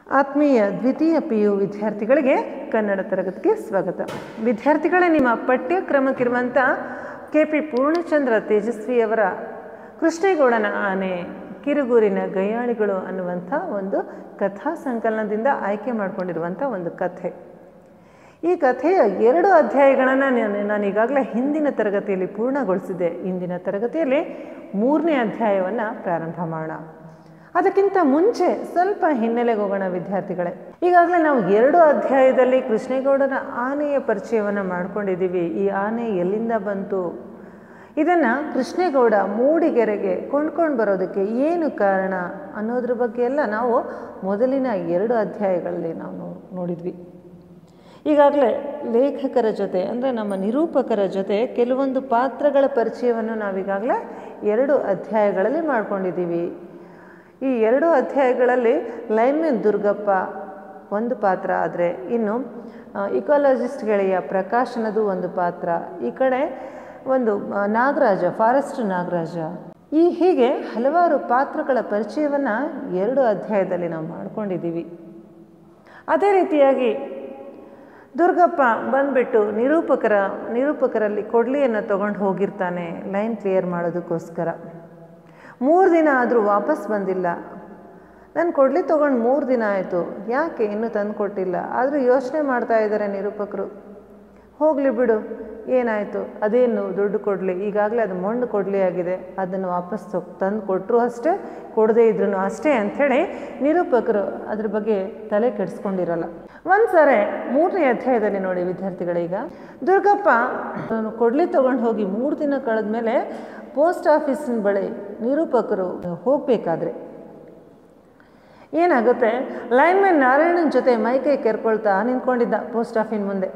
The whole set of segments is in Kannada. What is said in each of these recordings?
ಆತ್ಮೀಯ ದ್ವಿತೀಯ ಪಿ ಯು ವಿದ್ಯಾರ್ಥಿಗಳಿಗೆ ಕನ್ನಡ ತರಗತಿಗೆ ಸ್ವಾಗತ ವಿದ್ಯಾರ್ಥಿಗಳೇ ನಿಮ್ಮ ಪಠ್ಯಕ್ರಮಕ್ಕಿರುವಂಥ ಕೆ ಪಿ ಪೂರ್ಣಚಂದ್ರ ತೇಜಸ್ವಿಯವರ ಕೃಷ್ಣೇಗೌಡನ ಆನೆ ಕಿರುಗೂರಿನ ಗಯ್ಯಾಳಿಗಳು ಅನ್ನುವಂಥ ಒಂದು ಕಥಾ ಸಂಕಲನದಿಂದ ಆಯ್ಕೆ ಮಾಡಿಕೊಂಡಿರುವಂಥ ಒಂದು ಕಥೆ ಈ ಕಥೆಯ ಎರಡು ಅಧ್ಯಾಯಗಳನ್ನು ನಾನು ನಾನು ಈಗಾಗಲೇ ಹಿಂದಿನ ತರಗತಿಯಲ್ಲಿ ಪೂರ್ಣಗೊಳಿಸಿದೆ ಇಂದಿನ ತರಗತಿಯಲ್ಲಿ ಮೂರನೇ ಅಧ್ಯಾಯವನ್ನು ಪ್ರಾರಂಭ ಮಾಡೋಣ ಅದಕ್ಕಿಂತ ಮುಂಚೆ ಸ್ವಲ್ಪ ಹಿನ್ನೆಲೆಗೆ ಹೋಗೋಣ ವಿದ್ಯಾರ್ಥಿಗಳೇ ಈಗಾಗಲೇ ನಾವು ಎರಡು ಅಧ್ಯಾಯದಲ್ಲಿ ಕೃಷ್ಣೇಗೌಡನ ಆನೆಯ ಪರಿಚಯವನ್ನು ಮಾಡ್ಕೊಂಡಿದ್ದೀವಿ ಈ ಆನೆ ಎಲ್ಲಿಂದ ಬಂತು ಇದನ್ನು ಕೃಷ್ಣೇಗೌಡ ಮೂಡಿಗೆರೆಗೆ ಕೊಂಡ್ಕೊಂಡು ಬರೋದಕ್ಕೆ ಏನು ಕಾರಣ ಅನ್ನೋದ್ರ ಬಗ್ಗೆ ಎಲ್ಲ ನಾವು ಮೊದಲಿನ ಎರಡು ಅಧ್ಯಾಯಗಳಲ್ಲಿ ನಾವು ನೋ- ನೋಡಿದ್ವಿ ಈಗಾಗಲೇ ಲೇಖಕರ ಜೊತೆ ಅಂದರೆ ನಮ್ಮ ನಿರೂಪಕರ ಜೊತೆ ಕೆಲವೊಂದು ಪಾತ್ರಗಳ ಪರಿಚಯವನ್ನು ನಾವೀಗಾಗಲೇ ಎರಡು ಅಧ್ಯಾಯಗಳಲ್ಲಿ ಮಾಡ್ಕೊಂಡಿದ್ದೀವಿ ಈ ಎರಡು ಅಧ್ಯಾಯಗಳಲ್ಲಿ ಲೈನ್ಮೆನ್ ದುರ್ಗಪ್ಪ ಒಂದು ಪಾತ್ರ ಆದರೆ ಇನ್ನು ಇಕಾಲಜಿಸ್ಟ್ ಗೆಳೆಯ ಪ್ರಕಾಶನದು ಒಂದು ಪಾತ್ರ ಈ ಕಡೆ ಒಂದು ಆ, ನಾಗರಾಜ ಫಾರೆಸ್ಟ್ ನಾಗರಾಜ ಈ ಹೀಗೆ ಹಲವಾರು ಪಾತ್ರಗಳ ಪರಿಚಯವನ್ನು ಎರಡು ಅಧ್ಯಾಯದಲ್ಲಿ ನಾವು ಮಾಡ್ಕೊಂಡಿದ್ದೀವಿ ಅದೇ ರೀತಿಯಾಗಿ ದುರ್ಗಪ್ಪ ಬಂದ್ಬಿಟ್ಟು ನಿರೂಪಕರ ನಿರೂಪಕರಲ್ಲಿ ಕೊಡ್ಲಿಯನ್ನು ತಗೊಂಡು ಹೋಗಿರ್ತಾನೆ ಲೈನ್ ಕ್ಲಿಯರ್ ಮಾಡೋದಕ್ಕೋಸ್ಕರ ಮೂರು ದಿನ ಆದರೂ ವಾಪಸ್ ಬಂದಿಲ್ಲ ನಾನು ಕೊಡ್ಲಿ ತೊಗೊಂಡು ಮೂರು ದಿನ ಆಯಿತು ಯಾಕೆ ಇನ್ನೂ ತಂದು ಕೊಟ್ಟಿಲ್ಲ ಆದರೂ ಯೋಚನೆ ಮಾಡ್ತಾ ಇದ್ದಾರೆ ನಿರೂಪಕರು ಹೋಗಲಿ ಬಿಡು ಏನಾಯಿತು ಅದೇನು ದುಡ್ಡು ಕೊಡಲಿ ಈಗಾಗಲೇ ಅದು ಮಣ್ಣು ಕೊಡಲಿ ಆಗಿದೆ ಅದನ್ನು ವಾಪಸ್ ತಂದು ಕೊಟ್ಟರು ಅಷ್ಟೇ ಕೊಡದೇ ಇದ್ರೂ ಅಷ್ಟೇ ಅಂಥೇಳಿ ನಿರೂಪಕರು ಅದ್ರ ಬಗ್ಗೆ ತಲೆ ಕೆಡಿಸ್ಕೊಂಡಿರಲ್ಲ ಒಂದು ಸರಿ ಮೂರನೇ ಅಧ್ಯಾಯದಲ್ಲಿ ನೋಡಿ ವಿದ್ಯಾರ್ಥಿಗಳೀಗ ದುರ್ಗಪ್ಪ ನಾನು ಕೊಡ್ಲಿ ತೊಗೊಂಡು ಹೋಗಿ ಮೂರು ದಿನ ಕಳೆದ್ಮೇಲೆ ಪೋಸ್ಟ್ ಆಫೀಸಿನ ಬಳಿ ನಿರೂಪಕರು ಹೋಗಬೇಕಾದ್ರೆ ಏನಾಗುತ್ತೆ ಲೈನ್ಮನ್ ನಾರಾಯಣನ ಜೊತೆ ಮೈಕೈ ಕೆರ್ಕೊಳ್ತಾ ನಿಂತ್ಕೊಂಡಿದ್ದ ಪೋಸ್ಟ್ ಆಫೀನ್ ಮುಂದೆ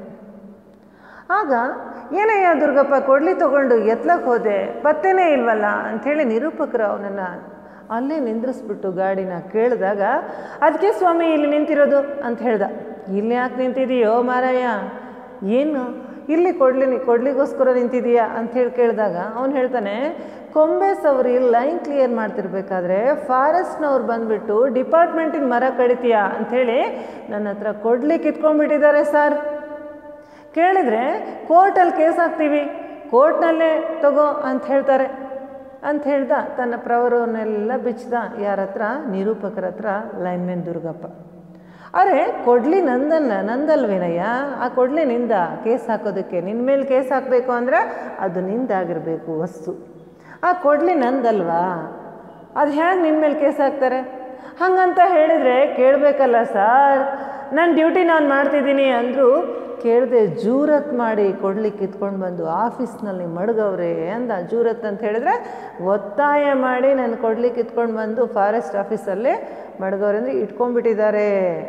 ಆಗ ಏನಯ್ಯ ದುರ್ಗಪ್ಪ ಕೊಡ್ಲಿ ತಗೊಂಡು ಎತ್ಲಕ್ಕೆ ಹೋದೆ ಪತ್ತೆನೇ ಇಲ್ವಲ್ಲ ಅಂಥೇಳಿ ನಿರೂಪಕರು ಅವನನ್ನು ಅಲ್ಲೇ ನಿಂದ್ರಿಸ್ಬಿಟ್ಟು ಗಾಡಿನ ಕೇಳಿದಾಗ ಅದಕ್ಕೆ ಸ್ವಾಮಿ ಇಲ್ಲಿ ನಿಂತಿರೋದು ಅಂತ ಹೇಳ್ದ ಇಲ್ಲಿ ಯಾಕೆ ನಿಂತಿದೆಯೋ ಮಾರಾಯ ಏನು ಇಲ್ಲಿ ಕೊಡ್ಲಿ ಕೊಡ್ಲಿಗೋಸ್ಕರ ನಿಂತಿದೀಯಾ ಅಂಥೇಳಿ ಕೇಳಿದಾಗ ಅವನು ಹೇಳ್ತಾನೆ ಕೊಂಬೆ ಸವರಿ ಲೈನ್ ಕ್ಲಿಯರ್ ಮಾಡ್ತಿರ್ಬೇಕಾದ್ರೆ ಫಾರೆಸ್ಟ್ನವ್ರು ಬಂದುಬಿಟ್ಟು ಡಿಪಾರ್ಟ್ಮೆಂಟಿನ ಮರ ಕಡಿತೀಯಾ ಅಂಥೇಳಿ ನನ್ನ ಹತ್ರ ಕೊಡ್ಲಿ ಕಿತ್ಕೊಂಡ್ಬಿಟ್ಟಿದ್ದಾರೆ ಸರ್ ಕೇಳಿದರೆ ಕೋರ್ಟಲ್ಲಿ ಕೇಸ್ ಹಾಕ್ತೀವಿ ಕೋರ್ಟ್ನಲ್ಲೇ ತಗೋ ಅಂತ ಹೇಳ್ತಾರೆ ಅಂತ ಹೇಳ್ದ ತನ್ನ ಪ್ರವರವನ್ನೆಲ್ಲ ಬಿಚ್ಚಿದ ಯಾರ ಹತ್ರ ನಿರೂಪಕರ ಹತ್ರ ಲೈನ್ಮೆನ್ ದುರ್ಗಪ್ಪ ಅರೆ ಕೊಡ್ಲಿ ನಂದಲ್ಲ ನಂದಲ್ವೇನಯ್ಯ ಆ ಕೊಡ್ಲಿ ನಿಂದ ಕೇಸ್ ಹಾಕೋದಕ್ಕೆ ನಿನ್ನ ಮೇಲೆ ಕೇಸ್ ಹಾಕಬೇಕು ಅಂದರೆ ಅದು ನಿಂದಾಗಿರಬೇಕು ವಸ್ತು ಆ ಕೊಡ್ಲಿ ನಂದಲ್ವಾ ಅದು ಹೇಗೆ ನಿನ್ನ ಮೇಲೆ ಕೇಸ್ ಹಾಕ್ತಾರೆ ಹಾಗಂತ ಹೇಳಿದರೆ ಕೇಳಬೇಕಲ್ಲ ಸರ್ ನನ್ನ ಡ್ಯೂಟಿ ನಾನು ಮಾಡ್ತಿದ್ದೀನಿ ಅಂದರು ಕೇಳದೆ ಜೂರತ್ ಮಾಡಿ ಕೊಡ್ಲಿ ಕಿತ್ಕೊಂಡು ಬಂದು ಆಫೀಸ್ನಲ್ಲಿ ಮಡಗವ್ರೆ ಅಂದ ಜೂರತ್ ಅಂತ ಹೇಳಿದ್ರೆ ಒತ್ತಾಯ ಮಾಡಿ ನಾನು ಕೊಡ್ಲಿ ಕಿತ್ಕೊಂಡು ಬಂದು ಫಾರೆಸ್ಟ್ ಆಫೀಸಲ್ಲೇ ಮಡಗವ್ರೆ ಅಂದರೆ ಇಟ್ಕೊಂಡ್ಬಿಟ್ಟಿದ್ದಾರೆ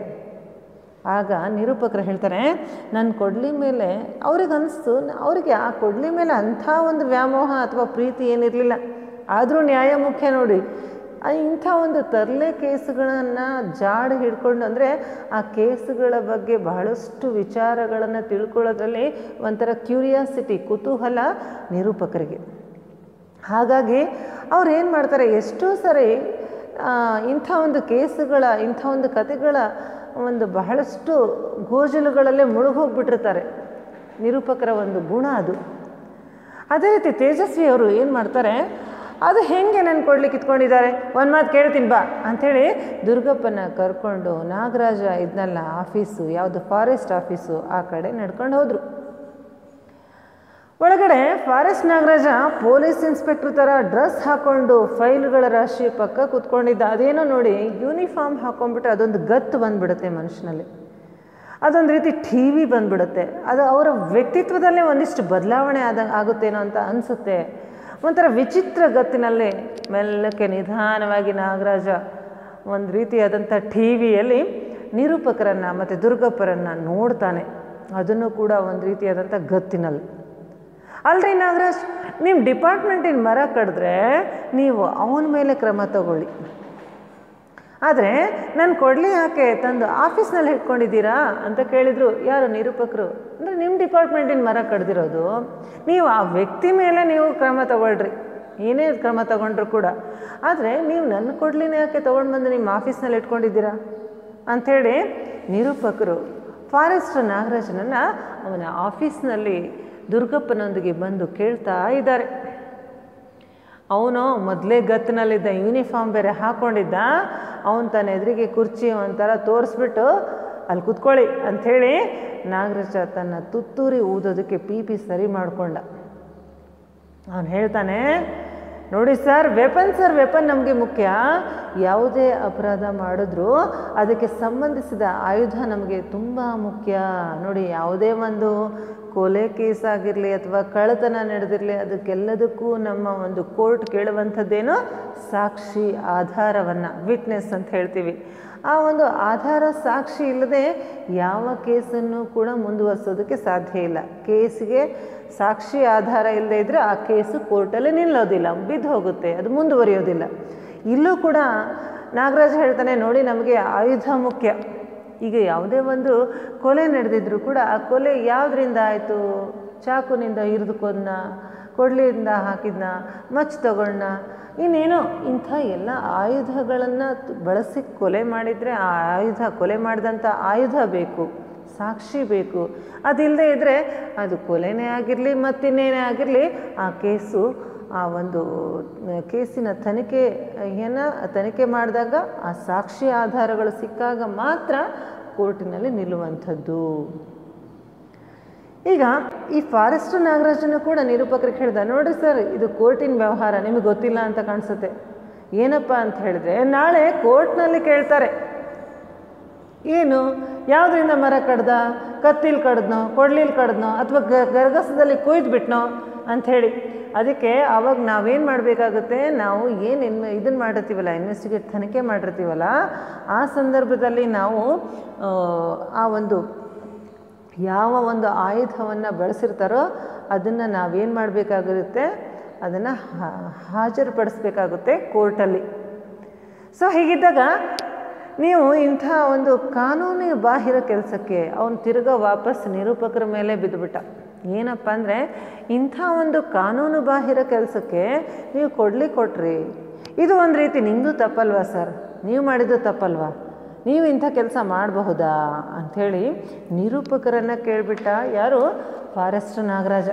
ಆಗ ನಿರೂಪಕರು ಹೇಳ್ತಾರೆ ನನ್ನ ಕೊಡ್ಲಿ ಮೇಲೆ ಅವ್ರಿಗೆ ಅನಿಸ್ತು ಅವರಿಗೆ ಆ ಕೊಡ್ಲಿ ಮೇಲೆ ಅಂಥ ಒಂದು ವ್ಯಾಮೋಹ ಅಥವಾ ಪ್ರೀತಿ ಏನಿರಲಿಲ್ಲ ಆದರೂ ನ್ಯಾಯ ಮುಖ್ಯ ನೋಡಿ ಆ ಇಂಥ ಒಂದು ತರಲೆ ಕೇಸುಗಳನ್ನು ಜಾಡು ಹಿಡ್ಕೊಂಡು ಅಂದರೆ ಆ ಕೇಸುಗಳ ಬಗ್ಗೆ ಬಹಳಷ್ಟು ವಿಚಾರಗಳನ್ನು ತಿಳ್ಕೊಳ್ಳೋದ್ರಲ್ಲಿ ಒಂಥರ ಕ್ಯೂರಿಯಾಸಿಟಿ ಕುತೂಹಲ ನಿರೂಪಕರಿಗೆ ಹಾಗಾಗಿ ಅವ್ರು ಏನು ಮಾಡ್ತಾರೆ ಎಷ್ಟೋ ಸರಿ ಆ, ಇಂಥ ಒಂದು ಕೇಸುಗಳ ಇಂಥ ಒಂದು ಕತೆಗಳ ಒಂದು ಬಹಳಷ್ಟು ಗೋಜಲುಗಳಲ್ಲೇ ಮುಳುಗೋಗ್ಬಿಟ್ಟಿರ್ತಾರೆ ನಿರೂಪಕರ ಒಂದು ಗುಣ ಅದು ಅದೇ ರೀತಿ ತೇಜಸ್ವಿ ಅವರು ಏನು ಮಾಡ್ತಾರೆ ಅದು ಹೆಂಗೆ ನನ್ನ ಕೊಡ್ಲಿಕ್ಕೆ ಇಟ್ಕೊಂಡಿದ್ದಾರೆ ಒಂದು ಮಾತು ಕೇಳ್ತೀನಿ ಬಾ ಅಂಥೇಳಿ ದುರ್ಗಪ್ಪನ ಕರ್ಕೊಂಡು ನಾಗರಾಜ ಇದನ್ನೆಲ್ಲ ಆಫೀಸು ಯಾವುದು ಫಾರೆಸ್ಟ್ ಆಫೀಸು ಆ ಕಡೆ ನಡ್ಕೊಂಡು ಹೋದರು ಒಳಗಡೆ ಫಾರೆಸ್ಟ್ ನಾಗರಾಜ ಪೊಲೀಸ್ ಇನ್ಸ್ಪೆಕ್ಟರ್ ಥರ ಡ್ರೆಸ್ ಹಾಕ್ಕೊಂಡು ಫೈಲ್ಗಳ ರಾಶಿ ಪಕ್ಕ ಕೂತ್ಕೊಂಡಿದ್ದ ಅದೇನೋ ನೋಡಿ ಯೂನಿಫಾರ್ಮ್ ಹಾಕೊಂಡ್ಬಿಟ್ರೆ ಅದೊಂದು ಗತ್ತು ಬಂದ್ಬಿಡುತ್ತೆ ಮನುಷ್ಯನಲ್ಲಿ ಅದೊಂದು ರೀತಿ ಟಿ ವಿ ಬಂದ್ಬಿಡುತ್ತೆ ಅದು ಅವರ ವ್ಯಕ್ತಿತ್ವದಲ್ಲೇ ಒಂದಿಷ್ಟು ಬದಲಾವಣೆ ಆದ ಆಗುತ್ತೇನೋ ಅಂತ ಅನಿಸುತ್ತೆ ಒಂಥರ ವಿಚಿತ್ರ ಗತ್ತಿನಲ್ಲಿ ಮೆಲ್ಲಕ್ಕೆ ನಿಧಾನವಾಗಿ ನಾಗರಾಜ ಒಂದು ರೀತಿಯಾದಂಥ ಟಿ ವಿಯಲ್ಲಿ ನಿರೂಪಕರನ್ನು ಮತ್ತು ದುರ್ಗಪ್ಪರನ್ನು ನೋಡ್ತಾನೆ ಅದನ್ನು ಕೂಡ ಒಂದು ರೀತಿಯಾದಂಥ ಗತ್ತಿನಲ್ಲಿ ಅಲ್ರಿ ನಾಗರಾಜ್ ನಿಮ್ಮ ಡಿಪಾರ್ಟ್ಮೆಂಟಿನ ಮರ ಕಡಿದ್ರೆ ನೀವು ಅವನ ಮೇಲೆ ಕ್ರಮ ತಗೊಳ್ಳಿ ಆದರೆ ನಾನು ಕೊಡಲಿ ಯಾಕೆ ತಂದು ಆಫೀಸ್ನಲ್ಲಿ ಇಟ್ಕೊಂಡಿದ್ದೀರಾ ಅಂತ ಕೇಳಿದರು ಯಾರು ನಿರೂಪಕರು ಅಂದರೆ ನಿಮ್ಮ ಡಿಪಾರ್ಟ್ಮೆಂಟಿನ ಮರ ಕಡ್ದಿರೋದು ನೀವು ಆ ವ್ಯಕ್ತಿ ಮೇಲೆ ನೀವು ಕ್ರಮ ತಗೊಳ್ರಿ ಏನೇ ಕ್ರಮ ತಗೊಂಡ್ರು ಕೂಡ ಆದರೆ ನೀವು ನನ್ನ ಕೊಡ್ಲಿನ ಯಾಕೆ ತೊಗೊಂಡು ಬಂದು ನಿಮ್ಮ ಆಫೀಸ್ನಲ್ಲಿ ಇಟ್ಕೊಂಡಿದ್ದೀರಾ ಅಂಥೇಳಿ ನಿರೂಪಕರು ಫಾರೆಸ್ಟರ್ ನಾಗರಾಜನನ್ನು ಅವನ ಆಫೀಸ್ನಲ್ಲಿ ದುರ್ಗಪ್ಪನೊಂದಿಗೆ ಬಂದು ಕೇಳ್ತಾ ಇದ್ದಾರೆ ಅವನು ಮೊದಲೇ ಗತ್ತಿನಲ್ಲಿದ್ದ ಯೂನಿಫಾರ್ಮ್ ಬೇರೆ ಹಾಕ್ಕೊಂಡಿದ್ದ ಅವನು ತನ್ನ ಎದುರಿಗೆ ಕುರ್ಚಿ ಒಂಥರ ತೋರಿಸ್ಬಿಟ್ಟು ಅಲ್ಲಿ ಕುತ್ಕೊಳ್ಳಿ ಅಂಥೇಳಿ ನಾಗರಾಜ ತನ್ನ ತುತ್ತೂರಿ ಊದೋದಕ್ಕೆ ಪಿ ಪಿ ಸರಿ ಮಾಡಿಕೊಂಡ ಅವನು ಹೇಳ್ತಾನೆ ನೋಡಿ ಸರ್ ವೆಪನ್ ಸರ್ ವೆಪನ್ ನಮಗೆ ಮುಖ್ಯ ಯಾವುದೇ ಅಪರಾಧ ಮಾಡಿದ್ರೂ ಅದಕ್ಕೆ ಸಂಬಂಧಿಸಿದ ಆಯುಧ ನಮಗೆ ತುಂಬ ಮುಖ್ಯ ನೋಡಿ ಯಾವುದೇ ಒಂದು ಕೊಲೆ ಕೇಸ್ ಆಗಿರಲಿ ಅಥವಾ ಕಳ್ಳತನ ನಡೆದಿರಲಿ ಅದಕ್ಕೆಲ್ಲದಕ್ಕೂ ನಮ್ಮ ಒಂದು ಕೋರ್ಟ್ ಕೇಳುವಂಥದ್ದೇನು ಸಾಕ್ಷಿ ಆಧಾರವನ್ನು ವಿಟ್ನೆಸ್ ಅಂತ ಹೇಳ್ತೀವಿ ಆ ಒಂದು ಆಧಾರ ಸಾಕ್ಷಿ ಇಲ್ಲದೆ ಯಾವ ಕೇಸನ್ನು ಕೂಡ ಮುಂದುವರಿಸೋದಕ್ಕೆ ಸಾಧ್ಯ ಇಲ್ಲ ಕೇಸಿಗೆ ಸಾಕ್ಷಿ ಆಧಾರ ಇಲ್ಲದೆ ಇದ್ದರೆ ಆ ಕೇಸು ಕೋರ್ಟಲ್ಲಿ ನಿಲ್ಲೋದಿಲ್ಲ ಬಿದ್ದು ಹೋಗುತ್ತೆ ಅದು ಮುಂದುವರಿಯೋದಿಲ್ಲ ಇಲ್ಲೂ ಕೂಡ ನಾಗರಾಜ್ ಹೇಳ್ತಾನೆ ನೋಡಿ ನಮಗೆ ಆಯುಧ ಮುಖ್ಯ ಈಗ ಯಾವುದೇ ಒಂದು ಕೊಲೆ ನಡೆದಿದ್ರು ಕೂಡ ಆ ಕೊಲೆ ಯಾವುದರಿಂದ ಆಯಿತು ಚಾಕುನಿಂದ ಹಿರಿದು ಕೊಂದ ಕೊಡ್ಲಿಯಿಂದ ಹಾಕಿದ್ನ ಮಚ್ಚು ತಗೊಂಡ ಇನ್ನೇನೋ ಇಂಥ ಎಲ್ಲ ಆಯುಧಗಳನ್ನು ಬಳಸಿ ಕೊಲೆ ಮಾಡಿದರೆ ಆ ಆಯುಧ ಕೊಲೆ ಮಾಡಿದಂಥ ಆಯುಧ ಬೇಕು ಸಾಕ್ಷಿ ಬೇಕು ಅದಿಲ್ಲದೆ ಇದ್ದರೆ ಅದು ಕೊಲೆನೇ ಆಗಿರಲಿ ಮತ್ತಿನ್ನೇನೇ ಆಗಿರಲಿ ಆ ಕೇಸು ಆ ಒಂದು ಕೇಸಿನ ತನಿಖೆಯನ್ನು ತನಿಖೆ ಮಾಡಿದಾಗ ಆ ಸಾಕ್ಷಿ ಆಧಾರಗಳು ಸಿಕ್ಕಾಗ ಮಾತ್ರ ಕೋರ್ಟಿನಲ್ಲಿ ನಿಲ್ಲುವಂಥದ್ದು ಈಗ ಈ ಫಾರೆಸ್ಟ್ ನಾಗರಾಜನು ಕೂಡ ನಿರೂಪಕರಿಗೆ ಹೇಳ್ದ ನೋಡಿ ಸರ್ ಇದು ಕೋರ್ಟಿನ ವ್ಯವಹಾರ ನಿಮಗೆ ಗೊತ್ತಿಲ್ಲ ಅಂತ ಕಾಣಿಸುತ್ತೆ ಏನಪ್ಪ ಅಂತ ಹೇಳಿದ್ರೆ ನಾಳೆ ಕೋರ್ಟ್ನಲ್ಲಿ ಕೇಳ್ತಾರೆ ಏನು ಯಾವುದರಿಂದ ಮರ ಕಡ್ದ ಕತ್ತಿಲ್ ಕಡ್ದ್ನೋ ಕೊಡ್ಲಿಲ್ ಕಡ್ದ್ನೋ ಅಥವಾ ಗರ್ಗಸದಲ್ಲಿ ಕೊಯ್ದು ಬಿಟ್ನೋ ಅಂಥೇಳಿ ಅದಕ್ಕೆ ಆವಾಗ ನಾವೇನು ಮಾಡಬೇಕಾಗುತ್ತೆ ನಾವು ಏನು ಇನ್ ಇದನ್ನು ಮಾಡಿರ್ತೀವಲ್ಲ ಇನ್ವೆಸ್ಟಿಗೇಟ್ ತನಿಖೆ ಮಾಡಿರ್ತೀವಲ್ಲ ಆ ಸಂದರ್ಭದಲ್ಲಿ ನಾವು ಆ ಒಂದು ಯಾವ ಒಂದು ಆಯುಧವನ್ನು ಬಳಸಿರ್ತಾರೋ ಅದನ್ನು ನಾವೇನು ಮಾಡಬೇಕಾಗಿರುತ್ತೆ ಅದನ್ನು ಹಾಜರುಪಡಿಸ್ಬೇಕಾಗುತ್ತೆ ಕೋರ್ಟಲ್ಲಿ ಸೊ ಹೀಗಿದ್ದಾಗ ನೀವು ಇಂಥ ಒಂದು ಕಾನೂನು ಬಾಹಿರ ಕೆಲಸಕ್ಕೆ ಅವನು ತಿರ್ಗಾ ವಾಪಸ್ ನಿರೂಪಕರ ಮೇಲೆ ಬಿದ್ದುಬಿಟ್ಟ ಏನಪ್ಪ ಅಂದರೆ ಇಂಥ ಒಂದು ಕಾನೂನು ಬಾಹಿರ ಕೆಲಸಕ್ಕೆ ನೀವು ಕೊಡ್ಲಿ ಕೊಟ್ರಿ ಇದು ಒಂದು ರೀತಿ ನಿಮ್ಮದು ತಪ್ಪಲ್ವಾ ಸರ್ ನೀವು ಮಾಡಿದ್ದು ತಪ್ಪಲ್ವಾ ನೀವು ಇಂಥ ಕೆಲಸ ಮಾಡಬಹುದಾ ಅಂಥೇಳಿ ನಿರೂಪಕರನ್ನು ಕೇಳಿಬಿಟ್ಟ ಯಾರು ಫಾರೆಸ್ಟ್ ನಾಗರಾಜ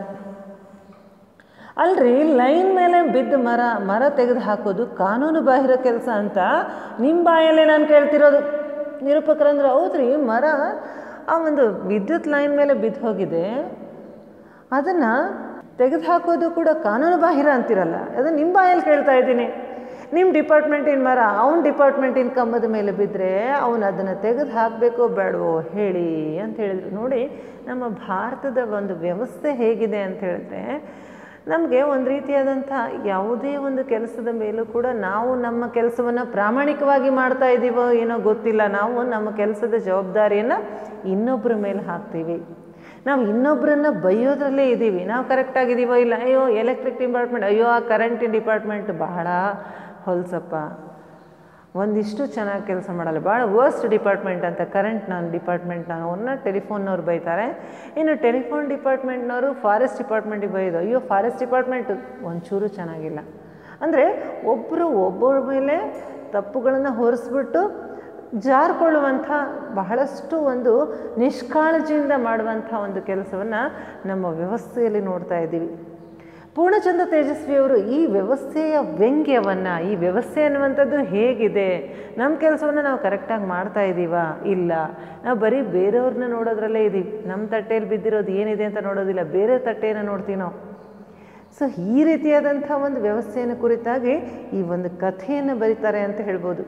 ಅಲ್ರಿ ಲೈನ್ ಮೇಲೆ ಬಿದ್ದ ಮರ ಮರ ತೆಗೆದು ಹಾಕೋದು ಕಾನೂನು ಬಾಹಿರ ಕೆಲಸ ಅಂತ ನಿಮ್ಮ ಬಾಯಲ್ಲೇ ನಾನು ಕೇಳ್ತಿರೋದು ನಿರೂಪಕರಂದ್ರೆ ಹೌದ್ರಿ ಮರ ಆ ಒಂದು ವಿದ್ಯುತ್ ಲೈನ್ ಮೇಲೆ ಬಿದ್ದು ಹೋಗಿದೆ ಅದನ್ನು ತೆಗೆದು ಹಾಕೋದು ಕೂಡ ಕಾನೂನು ಬಾಹಿರ ಅಂತಿರಲ್ಲ ಅದು ನಿಮ್ಮ ಬಾಯಲ್ಲಿ ಕೇಳ್ತಾ ಇದ್ದೀನಿ ನಿಮ್ಮ ಡಿಪಾರ್ಟ್ಮೆಂಟಿನ ಮರ ಅವನ ಡಿಪಾರ್ಟ್ಮೆಂಟಿನ ಕಂಬದ ಮೇಲೆ ಬಿದ್ದರೆ ಅವನು ಅದನ್ನು ತೆಗೆದು ಹಾಕಬೇಕೋ ಬೇಡವೋ ಹೇಳಿ ಅಂತ ಹೇಳಿದ್ರು ನೋಡಿ ನಮ್ಮ ಭಾರತದ ಒಂದು ವ್ಯವಸ್ಥೆ ಹೇಗಿದೆ ಅಂತ ಹೇಳಿದ್ರೆ ನಮಗೆ ಒಂದು ರೀತಿಯಾದಂಥ ಯಾವುದೇ ಒಂದು ಕೆಲಸದ ಮೇಲೂ ಕೂಡ ನಾವು ನಮ್ಮ ಕೆಲಸವನ್ನು ಪ್ರಾಮಾಣಿಕವಾಗಿ ಮಾಡ್ತಾ ಇದ್ದೀವೋ ಏನೋ ಗೊತ್ತಿಲ್ಲ ನಾವು ನಮ್ಮ ಕೆಲಸದ ಜವಾಬ್ದಾರಿಯನ್ನು ಇನ್ನೊಬ್ಬರ ಮೇಲೆ ಹಾಕ್ತೀವಿ ನಾವು ಇನ್ನೊಬ್ಬರನ್ನ ಬೈಯೋದ್ರಲ್ಲೇ ಇದ್ದೀವಿ ನಾವು ಕರೆಕ್ಟಾಗಿದ್ದೀವೋ ಇಲ್ಲ ಅಯ್ಯೋ ಎಲೆಕ್ಟ್ರಿಕ್ ಡಿಪಾರ್ಟ್ಮೆಂಟ್ ಅಯ್ಯೋ ಆ ಕರೆಂಟಿನ ಡಿಪಾರ್ಟ್ಮೆಂಟ್ ಬಹಳ ಹೊಲ್ಸಪ್ಪ ಒಂದಿಷ್ಟು ಚೆನ್ನಾಗಿ ಕೆಲಸ ಮಾಡಲ್ಲ ಭಾಳ ವರ್ಸ್ಟ್ ಡಿಪಾರ್ಟ್ಮೆಂಟ್ ಅಂತ ಕರೆಂಟ್ ನಾನು ಡಿಪಾರ್ಟ್ಮೆಂಟ್ನವ್ರನ್ನ ಟೆಲಿಫೋನ್ನವ್ರು ಬೈತಾರೆ ಇನ್ನು ಟೆಲಿಫೋನ್ ಡಿಪಾರ್ಟ್ಮೆಂಟ್ನವರು ಫಾರೆಸ್ಟ್ ಡಿಪಾರ್ಟ್ಮೆಂಟಿಗೆ ಬೈದು ಅಯ್ಯೋ ಫಾರೆಸ್ಟ್ ಡಿಪಾರ್ಟ್ಮೆಂಟ್ ಒಂಚೂರು ಚೆನ್ನಾಗಿಲ್ಲ ಅಂದರೆ ಒಬ್ಬರು ಒಬ್ಬರ ಮೇಲೆ ತಪ್ಪುಗಳನ್ನು ಹೊರಿಸ್ಬಿಟ್ಟು ಜಾರ್ಕೊಳ್ಳುವಂಥ ಬಹಳಷ್ಟು ಒಂದು ನಿಷ್ಕಾಳಜಿಯಿಂದ ಮಾಡುವಂಥ ಒಂದು ಕೆಲಸವನ್ನು ನಮ್ಮ ವ್ಯವಸ್ಥೆಯಲ್ಲಿ ನೋಡ್ತಾ ಇದ್ದೀವಿ ಪೂರ್ಣಚಂದ್ರ ತೇಜಸ್ವಿಯವರು ಈ ವ್ಯವಸ್ಥೆಯ ವ್ಯಂಗ್ಯವನ್ನು ಈ ವ್ಯವಸ್ಥೆ ಅನ್ನುವಂಥದ್ದು ಹೇಗಿದೆ ನಮ್ಮ ಕೆಲಸವನ್ನು ನಾವು ಕರೆಕ್ಟಾಗಿ ಮಾಡ್ತಾ ಇದ್ದೀವಾ ಇಲ್ಲ ನಾವು ಬರೀ ಬೇರೆಯವ್ರನ್ನ ನೋಡೋದ್ರಲ್ಲೇ ಇದ್ದೀವಿ ನಮ್ಮ ತಟ್ಟೆಯಲ್ಲಿ ಬಿದ್ದಿರೋದು ಏನಿದೆ ಅಂತ ನೋಡೋದಿಲ್ಲ ಬೇರೆ ತಟ್ಟೆಯನ್ನು ನೋಡ್ತೀವಿ ನಾವು ಸೊ ಈ ರೀತಿಯಾದಂಥ ಒಂದು ವ್ಯವಸ್ಥೆಯನ್ನು ಕುರಿತಾಗಿ ಈ ಒಂದು ಕಥೆಯನ್ನು ಬರೀತಾರೆ ಅಂತ ಹೇಳ್ಬೋದು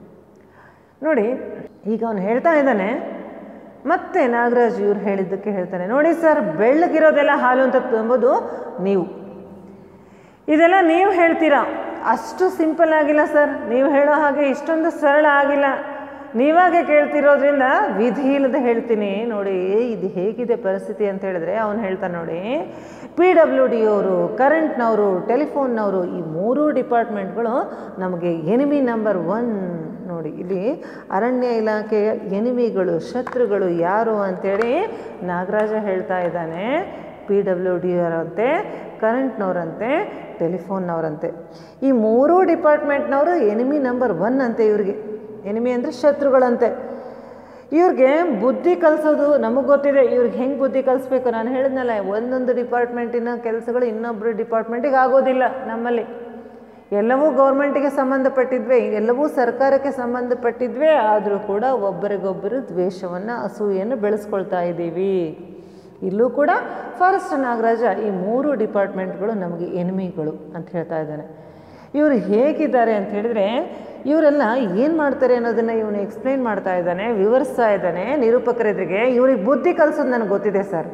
ನೋಡಿ ಈಗ ಅವನು ಹೇಳ್ತಾ ಇದ್ದಾನೆ ಮತ್ತೆ ನಾಗರಾಜ್ ಇವ್ರು ಹೇಳಿದ್ದಕ್ಕೆ ಹೇಳ್ತಾನೆ ನೋಡಿ ಸರ್ ಬೆಳ್ಳಗಿರೋದೆಲ್ಲ ಹಾಲು ಅಂತ ತುಂಬೋದು ನೀವು ಇದೆಲ್ಲ ನೀವು ಹೇಳ್ತೀರಾ ಅಷ್ಟು ಸಿಂಪಲ್ ಆಗಿಲ್ಲ ಸರ್ ನೀವು ಹೇಳೋ ಹಾಗೆ ಇಷ್ಟೊಂದು ಸರಳ ಆಗಿಲ್ಲ ನೀವಾಗೆ ಕೇಳ್ತಿರೋದ್ರಿಂದ ವಿಧಿ ಇಲ್ಲದೆ ಹೇಳ್ತೀನಿ ನೋಡಿ ಇದು ಹೇಗಿದೆ ಪರಿಸ್ಥಿತಿ ಅಂತ ಹೇಳಿದ್ರೆ ಅವನು ಹೇಳ್ತಾನೆ ನೋಡಿ ಪಿ ಡಬ್ಲ್ಯೂ ಡಿ ಅವರು ಕರೆಂಟ್ನವರು ಟೆಲಿಫೋನ್ನವರು ಈ ಮೂರೂ ಡಿಪಾರ್ಟ್ಮೆಂಟ್ಗಳು ನಮಗೆ ಎನಿಮಿ ನಂಬರ್ ಒನ್ ನೋಡಿ ಇಲ್ಲಿ ಅರಣ್ಯ ಇಲಾಖೆಯ ಎನಿಮಿಗಳು ಶತ್ರುಗಳು ಯಾರು ಅಂತೇಳಿ ನಾಗರಾಜ ಹೇಳ್ತಾ ಇದ್ದಾನೆ ಪಿ ಡಬ್ಲ್ಯೂ ಡಿ ಅವರಂತೆ ಕರೆಂಟ್ನವರಂತೆ ಟೆಲಿಫೋನ್ನವರಂತೆ ಈ ಮೂರೂ ಡಿಪಾರ್ಟ್ಮೆಂಟ್ನವರು ಎನಿಮಿ ನಂಬರ್ ಒನ್ ಅಂತೆ ಇವ್ರಿಗೆ ಎನಿಮಿ ಅಂದರೆ ಶತ್ರುಗಳಂತೆ ಇವ್ರಿಗೆ ಬುದ್ಧಿ ಕಲಿಸೋದು ನಮಗೆ ಗೊತ್ತಿದೆ ಇವ್ರಿಗೆ ಹೆಂಗೆ ಬುದ್ಧಿ ಕಲಿಸ್ಬೇಕು ನಾನು ಹೇಳಿದ್ನಲ್ಲ ಒಂದೊಂದು ಡಿಪಾರ್ಟ್ಮೆಂಟಿನ ಕೆಲಸಗಳು ಇನ್ನೊಬ್ಬರು ಡಿಪಾರ್ಟ್ಮೆಂಟಿಗೆ ಆಗೋದಿಲ್ಲ ನಮ್ಮಲ್ಲಿ ಎಲ್ಲವೂ ಗೌರ್ಮೆಂಟಿಗೆ ಸಂಬಂಧಪಟ್ಟಿದ್ವೇ ಎಲ್ಲವೂ ಸರ್ಕಾರಕ್ಕೆ ಸಂಬಂಧಪಟ್ಟಿದ್ವೇ ಆದರೂ ಕೂಡ ಒಬ್ಬರಿಗೊಬ್ಬರು ದ್ವೇಷವನ್ನು ಅಸೂಯೆಯನ್ನು ಬೆಳೆಸ್ಕೊಳ್ತಾ ಇದ್ದೀವಿ ಇಲ್ಲೂ ಕೂಡ ಫಾರೆಸ್ಟ್ ನಾಗರಾಜ ಈ ಮೂರು ಡಿಪಾರ್ಟ್ಮೆಂಟ್ಗಳು ನಮಗೆ ಎನಿಮಿಗಳು ಅಂತ ಹೇಳ್ತಾ ಇದ್ದಾನೆ ಇವರು ಹೇಗಿದ್ದಾರೆ ಅಂತ ಹೇಳಿದ್ರೆ ಇವರೆಲ್ಲ ಏನು ಮಾಡ್ತಾರೆ ಅನ್ನೋದನ್ನು ಇವನು ಎಕ್ಸ್ಪ್ಲೈನ್ ಮಾಡ್ತಾ ಇದ್ದಾನೆ ವಿವರಿಸ್ತಾ ಇದ್ದಾನೆ ನಿರೂಪಕರೆದುರಿಗೆ ಇವ್ರಿಗೆ ಬುದ್ಧಿ ಕಲಿಸೋದು ನನಗೆ ಗೊತ್ತಿದೆ ಸರ್